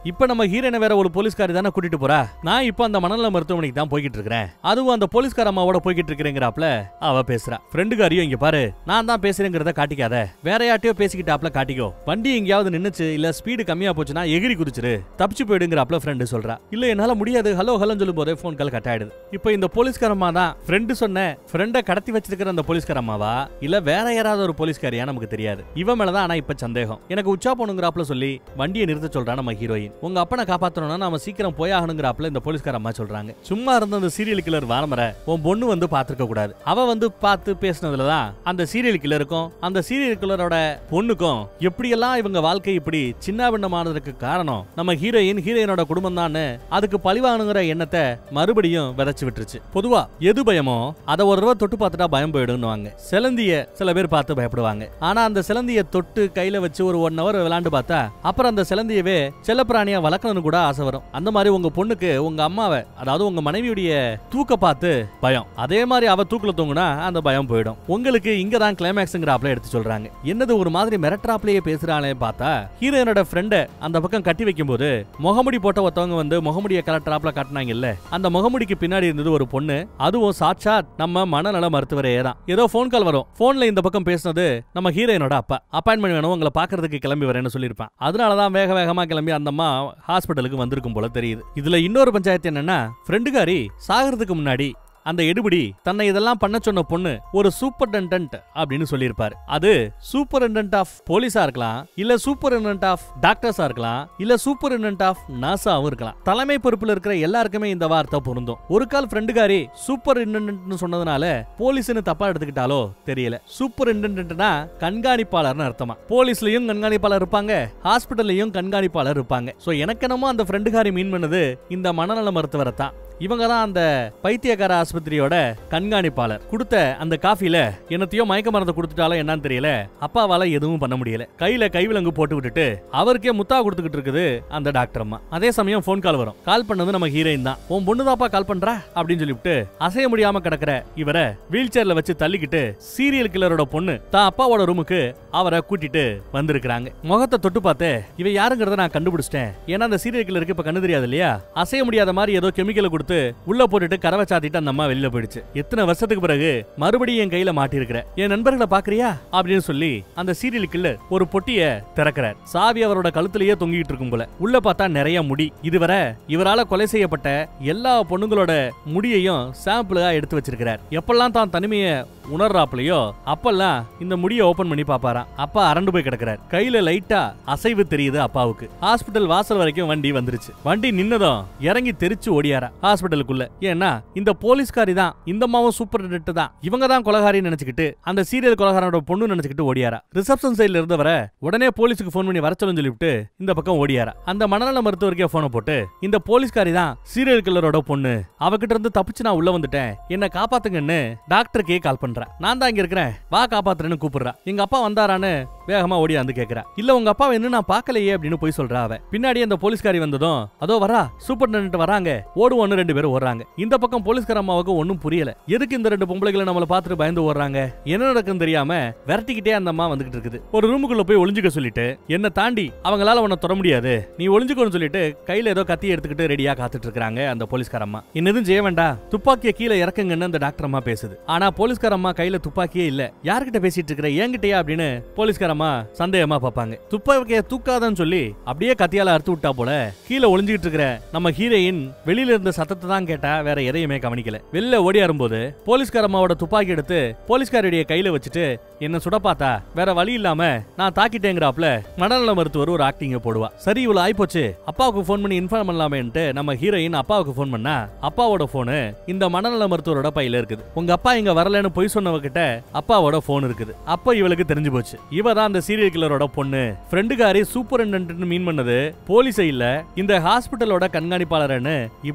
Speaker 1: இப்ப நம்ம ஹீரோனை வேற ஒரு போலீஸ்காரி தானே கூட்டிட்டு போறா நான் இப்ப அந்த மனநல மருத்துவமனைக்கு தான் போய்கிட்டு இருக்கிறேன் அதுவும் அந்த போலீஸ்கார அம்மாவோட போய்கிட்டு இருக்கிறேங்கிறாப்ல அவ பேசுறா ஃப்ரெண்டுக்காரியும் இங்க பாரு நான் தான் பேசுறேங்கிறத காட்டிக்காத வேற யார்ட்டையோ பேசிக்கிட்டாப்ல காட்டிக்கோ வண்டி எங்கேயாவது நின்னுச்சு இல்ல ஸ்பீடு கம்மியா போச்சுன்னா எகிரி குதிச்சிரு தப்பிச்சு போயிடுங்கிறாப்ல ஃப்ரெண்டு சொல்றா இல்ல என்னால முடியாது ஹலோ ஹலோன்னு சொல்லும் போதே ஃபோன் கால் கட் ஆயிடுது இப்போ இந்த போலீஸ்கார அம்மா தான் ஃப்ரெண்டு சொன்ன ஃப்ரெண்டை கடத்தி வச்சிருக்கிற அந்த போலீஸ்கார அம்மாவா இல்ல வேற யாராவது ஒரு போலீஸ்காரியா நமக்கு தெரியாது இவன் மேலதான் ஆனா இப்ப சந்தேகம் எனக்கு உச்சா போனுங்கிறாப்ல சொல்லி வண்டியை நிறுத்த சொல்றா நம்ம ஹீரோயின் உங்க அப்பனை காப்பாத்தணும்னா நாம சீக்கிரம் போயாகணுங்கிறாப்ல இந்த போலீஸ்கார அம்மா சொல்றாங்க சும்மா இருந்த அந்த சீரியல் கில்லர் வாரமர உன் பொண்ணு வந்து பாத்துருக்க கூடாது அவ வந்து பார்த்து பேசினதுலதான் அந்த சீரியல் கில்லருக்கும் அந்த சீரியல் கில்லரோட பொண்ணுக்கும் எப்படியெல்லாம் இவங்க வாழ்க்கை இப்படி சின்ன பின்னமானதுக்கு காரணம் நம்ம ஹீரோயின் ஹீரோயினோட குடும்பம் தான் அதுக்கு பழிவானுங்கிற எண்ணத்தை மறுபடியும் விதைச்சு விட்டுருச்சு பொதுவா எது பயமோ அதை ஒரு தடவை தொட்டு பார்த்துட்டா பயம் போயிடும்னுவாங்க சிலந்திய சில பேர் பார்த்து பயப்படுவாங்க ஆனா அந்த சிலந்திய தொட்டு கையில வச்சு ஒரு ஒன் ஹவர் விளையாண்டு பார்த்தா அப்புறம் அந்த சிலந்தியவே செல்லப்பிராணியா வளர்க்கணும்னு கூட ஆசை வரும் அந்த மாதிரி உங்க பொண்ணுக்கு உங்க அம்மாவை அதாவது உங்க மனைவியுடைய தூக்க பார்த்து பயம் அதே மாதிரி அவ தூக்குல தூங்குனா அந்த பயம் போயிடும் உங்களுக்கு இங்க தான் கிளைமேக்ஸ்ங்கிறாப்ல எடுத்து சொல்றாங்க என்னது ஒரு மாதிரி மிரட்டுறாப்லயே பேசுறாளே பார்த்தா ஹீரோயினோட ஃப்ரெண்ட அந்த பக்கம் கட்டி வைக்கும்போது முகமுடி போட்ட ஒருத்தவங்க வந்து முகமுடிய கலட்டுறாப்ல காட்டினாங்கல்ல அந்த முகமுடிக்கு பின்னாடி இருந்தது ஒரு பொண்ணு அதுவும் சாட்சாத் நம்ம மனநல மருத்துவரே தான் ஏதோ ஃபோன் கால் வரும் போன்ல இந்த பக்கம் பேசுனது நம்ம ஹீரோயினோட அப்பா அப்பாயின்மெண்ட் வேணும் உங்களை பாக்குறதுக்கு கிளம்பி வரேன்னு சொல்லியிருப்பான் அதனாலதான் வேக வேகமா கிளம்பி அந்த அம்மா ஹாஸ்பிட்டலுக்கு வந்திருக்கும் போல தெரியுது இதுல இன்னொரு பஞ்சாயத்து என்னன்னா ஃப்ரெண்டுகாரி சாகிறதுக்கு முன்னாடி அந்த எடுபடி தன்னை இதெல்லாம் பண்ண சொன்ன பொண்ணு ஒரு சூப்பர்டென்டன்ட் அப்படின்னு சொல்லியிருப்பாரு அது சூப்பரிண்டன்ட் ஆஃப் போலீஸா இருக்கலாம் இல்ல சூப்பரிண்டன்ட் ஆஃப் டாக்டர்ஸா இருக்கலாம் இல்ல சூப்பரிண்டன்ட் ஆஃப் நாசாவும் இருக்கலாம் தலைமை பொறுப்புல இருக்கிற எல்லாருக்குமே இந்த வார்த்தை பொருந்தும் ஒரு கால் ஃப்ரெண்டுகாரி சூப்பர் இன்டென்டன்ட்னு சொன்னதுனால போலீஸ்னு தப்பா எடுத்துக்கிட்டாலோ தெரியல சூப்பர் இன்டென்டன்ட்னா கண்காணிப்பாளர்னு அர்த்தமா போலீஸ்லயும் கண்காணிப்பாளர் இருப்பாங்க ஹாஸ்பிட்டல்லையும் கண்காணிப்பாளர் இருப்பாங்க சோ எனக்கு என்னமோ அந்த ஃப்ரெண்டுகாரி மீன் பண்ணது இந்த மனநல மருத்துவரை தான் இவங்க தான் அந்த பைத்தியக்கார ஆஸ்பத்திரியோட கண்காணிப்பாளர் கொடுத்த அந்த காஃபில என்னத்தையோ மயக்க மருந்து கொடுத்துட்டாலும் என்னன்னு தெரியல அப்பாவால எதுவும் பண்ண முடியல கையில கைவிலங்கு போட்டு விட்டுட்டு அவருக்கே முத்தா கொடுத்துக்கிட்டு இருக்குது அந்த டாக்டர் அம்மா அதே சமயம் ஃபோன் கால் வரும் கால் பண்ணது நம்ம ஹீரோயின் தான் உன் பொண்ணுதாப்பா கால் பண்றா அப்படின்னு சொல்லிவிட்டு அசைய முடியாம கிடக்குற இவரை வீல் சேர்ல வச்சு தள்ளிக்கிட்டு சீரியல் கில்லரோட பொண்ணு தான் அப்பாவோட ரூமுக்கு அவரை கூட்டிட்டு வந்திருக்கிறாங்க முகத்தை தொட்டு பார்த்து இவ யாருங்கிறத நான் கண்டுபிடிச்சிட்டேன் ஏன்னா அந்த சீரியல் கில்லருக்கு இப்ப கண்ணு தெரியாது இல்லையா அசைய முடியாத மாதிரி ஏதோ கெமிக்கலை கொடுத்து உள்ள போட்டுட்டு கரவை சாத்திட்டு அந்த அம்மா வெளியில போயிடுச்சு எத்தனை வருஷத்துக்கு பிறகு மறுபடியும் என் கையில மாட்டிருக்கிற என் நண்பர்களை பாக்குறியா அப்படின்னு சொல்லி அந்த சீரியல் கில்லர் ஒரு பொட்டிய திறக்கிறார் சாவி அவரோட கழுத்திலேயே தொங்கிட்டு இருக்கும் போல உள்ள பார்த்தா நிறைய முடி இதுவரை இவரால கொலை செய்யப்பட்ட எல்லா பொண்ணுங்களோட முடியையும் சாம்பிளா எடுத்து வச்சிருக்கிறார் எப்பெல்லாம் தான் தனிமையை உணர்றாப்லயோ அப்பெல்லாம் இந்த முடிய ஓபன் பண்ணி பாப்பாராம் அப்பா அரண்டு போய் கிடக்குறார் கையில லைட்டா அசைவு தெரியுது அப்பாவுக்கு ஹாஸ்பிட்டல் வாசல் வரைக்கும் வண்டி வந்துருச்சு வண்டி நின்னதும் இறங்கி தெரிச்சு ஓடியாரா ஹாஸ்பிட்டலுக்குள்ள ஏன்னா இந்த போலீஸ்காரி தான் இந்த அம்மாவும் சூப்பர் தான் இவங்க தான் கொலகாரி நினைச்சுக்கிட்டு அந்த சீரியல் கொலகாரனோட பொண்ணு நினைச்சுக்கிட்டு ஓடியாரா ரிசப்ஷன் சைடுல இருந்தவரை உடனே போலீஸுக்கு ஃபோன் பண்ணி வர சொல்லுன்னு சொல்லிவிட்டு இந்த பக்கம் ஓடியாரா அந்த மனநல மருத்துவருக்கே போனை போட்டு இந்த போலீஸ்காரி தான் சீரியல் கில்லரோட பொண்ணு அவகிட்ட இருந்து தப்பிச்சு நான் உள்ள வந்துட்டேன் என்ன காப்பாத்துங்கன்னு டாக்டருக்கே கால் பண்றேன் நான் தான் இங்க இருக்கிறேன் வா காப்பாத்துறேன்னு கூப்பிடுறா எங்க அப்பா வந்தாரான்னு வேகமா ஓடி வந்து கேக்குறா இல்ல உங்க அப்பாவை இன்னும் நான் பார்க்கலையே அப்படின்னு போய் சொல்றா அவ பின்னாடி அந்த போலீஸ்காரி வந்ததும் அதோ வரா சூப்பர்டென்ட் வராங்க ஓடுவோன்னு ரெண்டு பேரும் ஓடுறாங்க இந்த பக்கம் போலீஸ்கார அம்மாவுக்கு ஒன்னும் புரியல எதுக்கு இந்த ரெண்டு பொம்பளைகளை நம்மள பார்த்துட்டு பயந்து ஓடுறாங்க என்ன நடக்குன்னு தெரியாம விரட்டிக்கிட்டே அந்த அம்மா வந்துகிட்டு இருக்குது ஒரு ரூமுக்குள்ள போய் ஒளிஞ்சுக்க சொல்லிட்டு என்ன தாண்டி அவங்களால உன்னை தொட முடியாது நீ ஒளிஞ்சுக்கோன்னு சொல்லிட்டு கையில ஏதோ கத்தி எடுத்துக்கிட்டு ரெடியா காத்துட்டு இருக்காங்க அந்த போலீஸ்கார அம்மா என்னதும் செய்ய வேண்டாம் துப்பாக்கிய கீழே இறக்குங்கன்னு அந்த டாக்டர் அம்மா பேசுது ஆனா போலீஸ்கார அம்மா கையில துப்பாக்கியே இல்ல யார்கிட்ட பேசிட்டு இருக்கிற என்கிட்டயா அப்படின்னு போலீஸ்கார அம்மா சந்தேகமா பாப்பாங்க துப்பாக்கிய தூக்காதன்னு சொல்லி அப்படியே கத்தியால அறுத்து விட்டா போல கீழே ஒளிஞ்சுக்கிட்டு இருக்கிற நம்ம ஹீரோயின் வெளியில இருந்த சத்தத்தை தான் கேட்டா வேற எதையுமே கவனிக்கல வெளில ஓடியாரும்போது போலீஸ்கார அம்மாவோட துப்பாக்கி எடுத்து போலீஸ்காரருடைய கையில வச்சுட்டு என்ன சுட பார்த்தா வேற வழி இல்லாம நான் தாக்கிட்டேங்கிறாப்ல மனநல மருத்துவர் ஒரு ஆக்டிங்க போடுவா சரி இவ்வளவு ஆயிப்போச்சு அப்பாவுக்கு ஃபோன் பண்ணி இன்ஃபார்ம் பண்ணலாமேன்ட்டு நம்ம ஹீரோயின் அப்பாவுக்கு ஃபோன் பண்ணா அப்பாவோட போனு இந்த மனநல மருத்துவரோட பையில இருக்குது உங்க அப்பா இங்க வரலன்னு பொய் சொன்னவகிட்ட அப்பாவோட போன் இருக்குது அப்ப இவளுக்கு தெரிஞ்சு போச்சு இவ தான் அந்த சீரியல் கில்லரோட பொண்ணு ஃப்ரெண்டுக்காரி சூப்பரிண்டன்ட் மீன் பண்ணது போலீஸை இல்ல இந்த ஹாஸ்பிட்டலோட கண்காணிப்பாளர்னு இப்பதான் தெரிய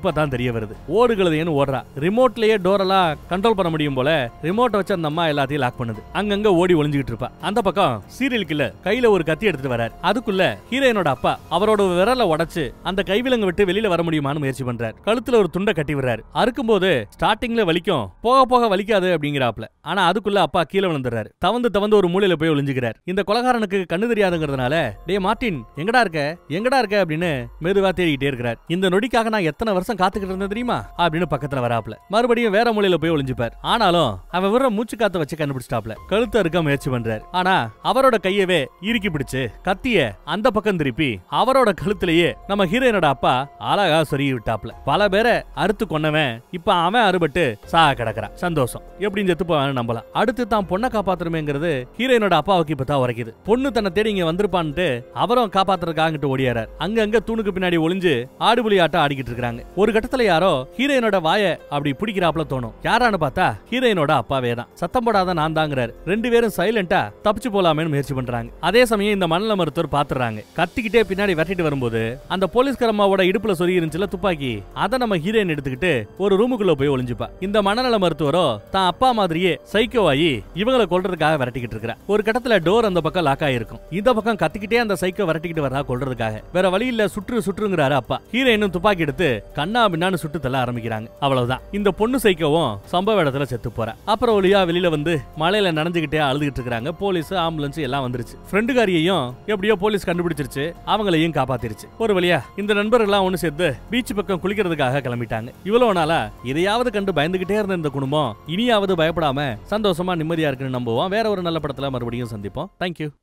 Speaker 1: தெரிய வருது ஓடுகளுதேன்னு ஓடுறா ரிமோட்லயே டோரெல்லாம் கண்ட்ரோல் பண்ண முடியும் போல ரிமோட்டை வச்சு அந்த அம்மா எல்லாத்தையும் லாக் பண்ணுது அங்கங்க ஓடி ஒளிஞ்சுக்கிட்டு இருப்பா அந்த பக்கம் சீரியல் கில்லர் கையில ஒரு கத்தி எடுத்துட்டு வரார் அதுக்குள்ள ஹீரோயினோட அப்பா அவரோட விரலை உடைச்சு அந்த கைவிலங்கு விட்டு வெளியில வர முடியுமான்னு முயற்சி பண்றார் கழுத்துல ஒரு துண்டை கட்டி விடுறாரு அறுக்கும் போது ஸ்டார்டிங்ல வலிக்கும் போக போக வலிக்காது அப்படிங்கிறாப்ல ஆனா அதுக்குள்ள அப்பா கீழே விழுந்துறாரு தவந்து தவந்து ஒரு மூலையில போய் ஒளிஞ்சுக்கிறார் இந்த கொலகாரனுக்கு கண்ணு தெரியாதுங்கிறதுனால டே மார்ட்டின் எங்கடா இருக்க எங்கடா இருக்க அப்படின்னு மெதுவா தேடிக்கிட்டே இருக்கிறார் இந்த நொடிக்காக நான் எத்தனை வருஷம் காத்துக்கிட்டு இருந்தேன் தெரியுமா அப்படின்னு பக்கத்துல வராப்ல மறுபடியும் வேற மூலையில போய் ஒளிஞ்சுப்பார் ஆனாலும் அவன் விடுற மூச்சு காத்த வச்சு கண்டுபிடிச்சிட்டாப்ல கழுத்த இருக்க முயற்சி பண்றாரு ஆனா அவரோட கையவே இறுக்கி பிடிச்சு கத்திய அந்த பக்கம் திருப்பி அவரோட கழுத்திலேயே நம்ம ஹீரோயினோட அப்பா அழகா சொருகி விட்டாப்ல பல பேரை அறுத்து கொன்னவன் இப்ப அவன் அறுபட்டு சாக கிடக்குறான் சந்தோஷம் எப்படின்னு செத்து போவான்னு நம்பலாம் அடுத்து தான் பொண்ணை காப்பாத்துறமேங்கிறது ஹீரோயினோட அப்பாவுக்கு இப்ப தான் உரைக்குது பொண்ணு தன்னை தேடி இங்க வந்திருப்பான்ட்டு அவரும் காப்பாத்துறதுக்காகிட்டு ஓடியாரார் அங்க அங்க தூணுக்கு பின்னாடி ஒளிஞ்சு ஆடுபுலி ஆட்டம் ஆடிக்கிட்டு இருக்காங்க ஒரு கட்டத்துல யாரோ ஹீரோயினோட வாய அப்படி பிடிக்கிறாப்ல தோணும் யாரான்னு பார்த்தா ஹீரோயினோட அப்பாவே தான் சத்தம் போடாத நான் தாங்கிறாரு ரெண்டு பேரும் சைலண்டா தப்பிச்சு போலாமேன்னு முயற்சி பண்றாங்க அதே சமயம் இந்த மணல மருத்துவர் பாத்துறாங்க கத்திக்கிட்டே பின்னாடி விரட்டிட்டு வரும்போது அந்த போலீஸ்காரம்மாவோட இடுப்புல சொருகி இருந்துச்சுல துப்பாக்கி அதை நம்ம ஹீரோயின் எடுத்துக்கிட்டு ஒரு ரூமுக்குள்ள போய் ஒளிஞ்சுப்பா இந்த மனநல மருத்துவரோ தான் அப்பா மாதிரியே சைக்கோவாயி இவங்களை கொல்றதுக்காக விரட்டிக்கிட்டு இருக்கிறா ஒரு கட்டத்துல டோர் அந்த பக்கம் லாக் ஆயிருக்கும் இந்த பக்கம் கத்திக்கிட்டே அந்த சைக்கோ விரட்டிக்கிட்டு வரா கொல்றதுக்காக வேற வழி இல்ல சுற்று சுற்றுங்கிறாரு அப்பா ஹீரோயினும் துப்பாக்கி எடுத்து கண்ணா பின்னான்னு சுட்டு தள்ள ஆரம்பிக்கிறாங்க அவ்வளவுதான் இந்த பொண்ணு சைக்கோவும் சம்பவ இடத்துல செத்து போறா அப்புறம் ஒளியா வெளியில வந்து மலையில நனைஞ்சுக்கிட்டே அழுதுகிட்டு இருக்காங்க போலீஸ் ஆம்புலன்ஸ் எல்லாம் வந்துருச்சு ஃப்ரெண்டுகாரியையும் எப்படியோ போலீஸ் கண்டுபிடிச்சிருச்சு அவங்களையும் காப்பாத்திருச்சு ஒரு வழியா இந்த நண்பர்கள்லாம் ஒண்ணு சேர்ந்து பீச் பக்கம் குளிக்கிறதுக்காக கிளம்பிட்டாங்க இவ்வளவு நாளா இதையாவது கண்டு பயந்துகிட்டே இருந்த இந்த குடும்பம் இனியாவது பயப்படாம சந்தோஷமா நிம்மதியா இருக்குன்னு நம்புவோம் வேற ஒரு நல்ல படத்துல மறுபடியும் சந்திப்போம் தேங்க்யூ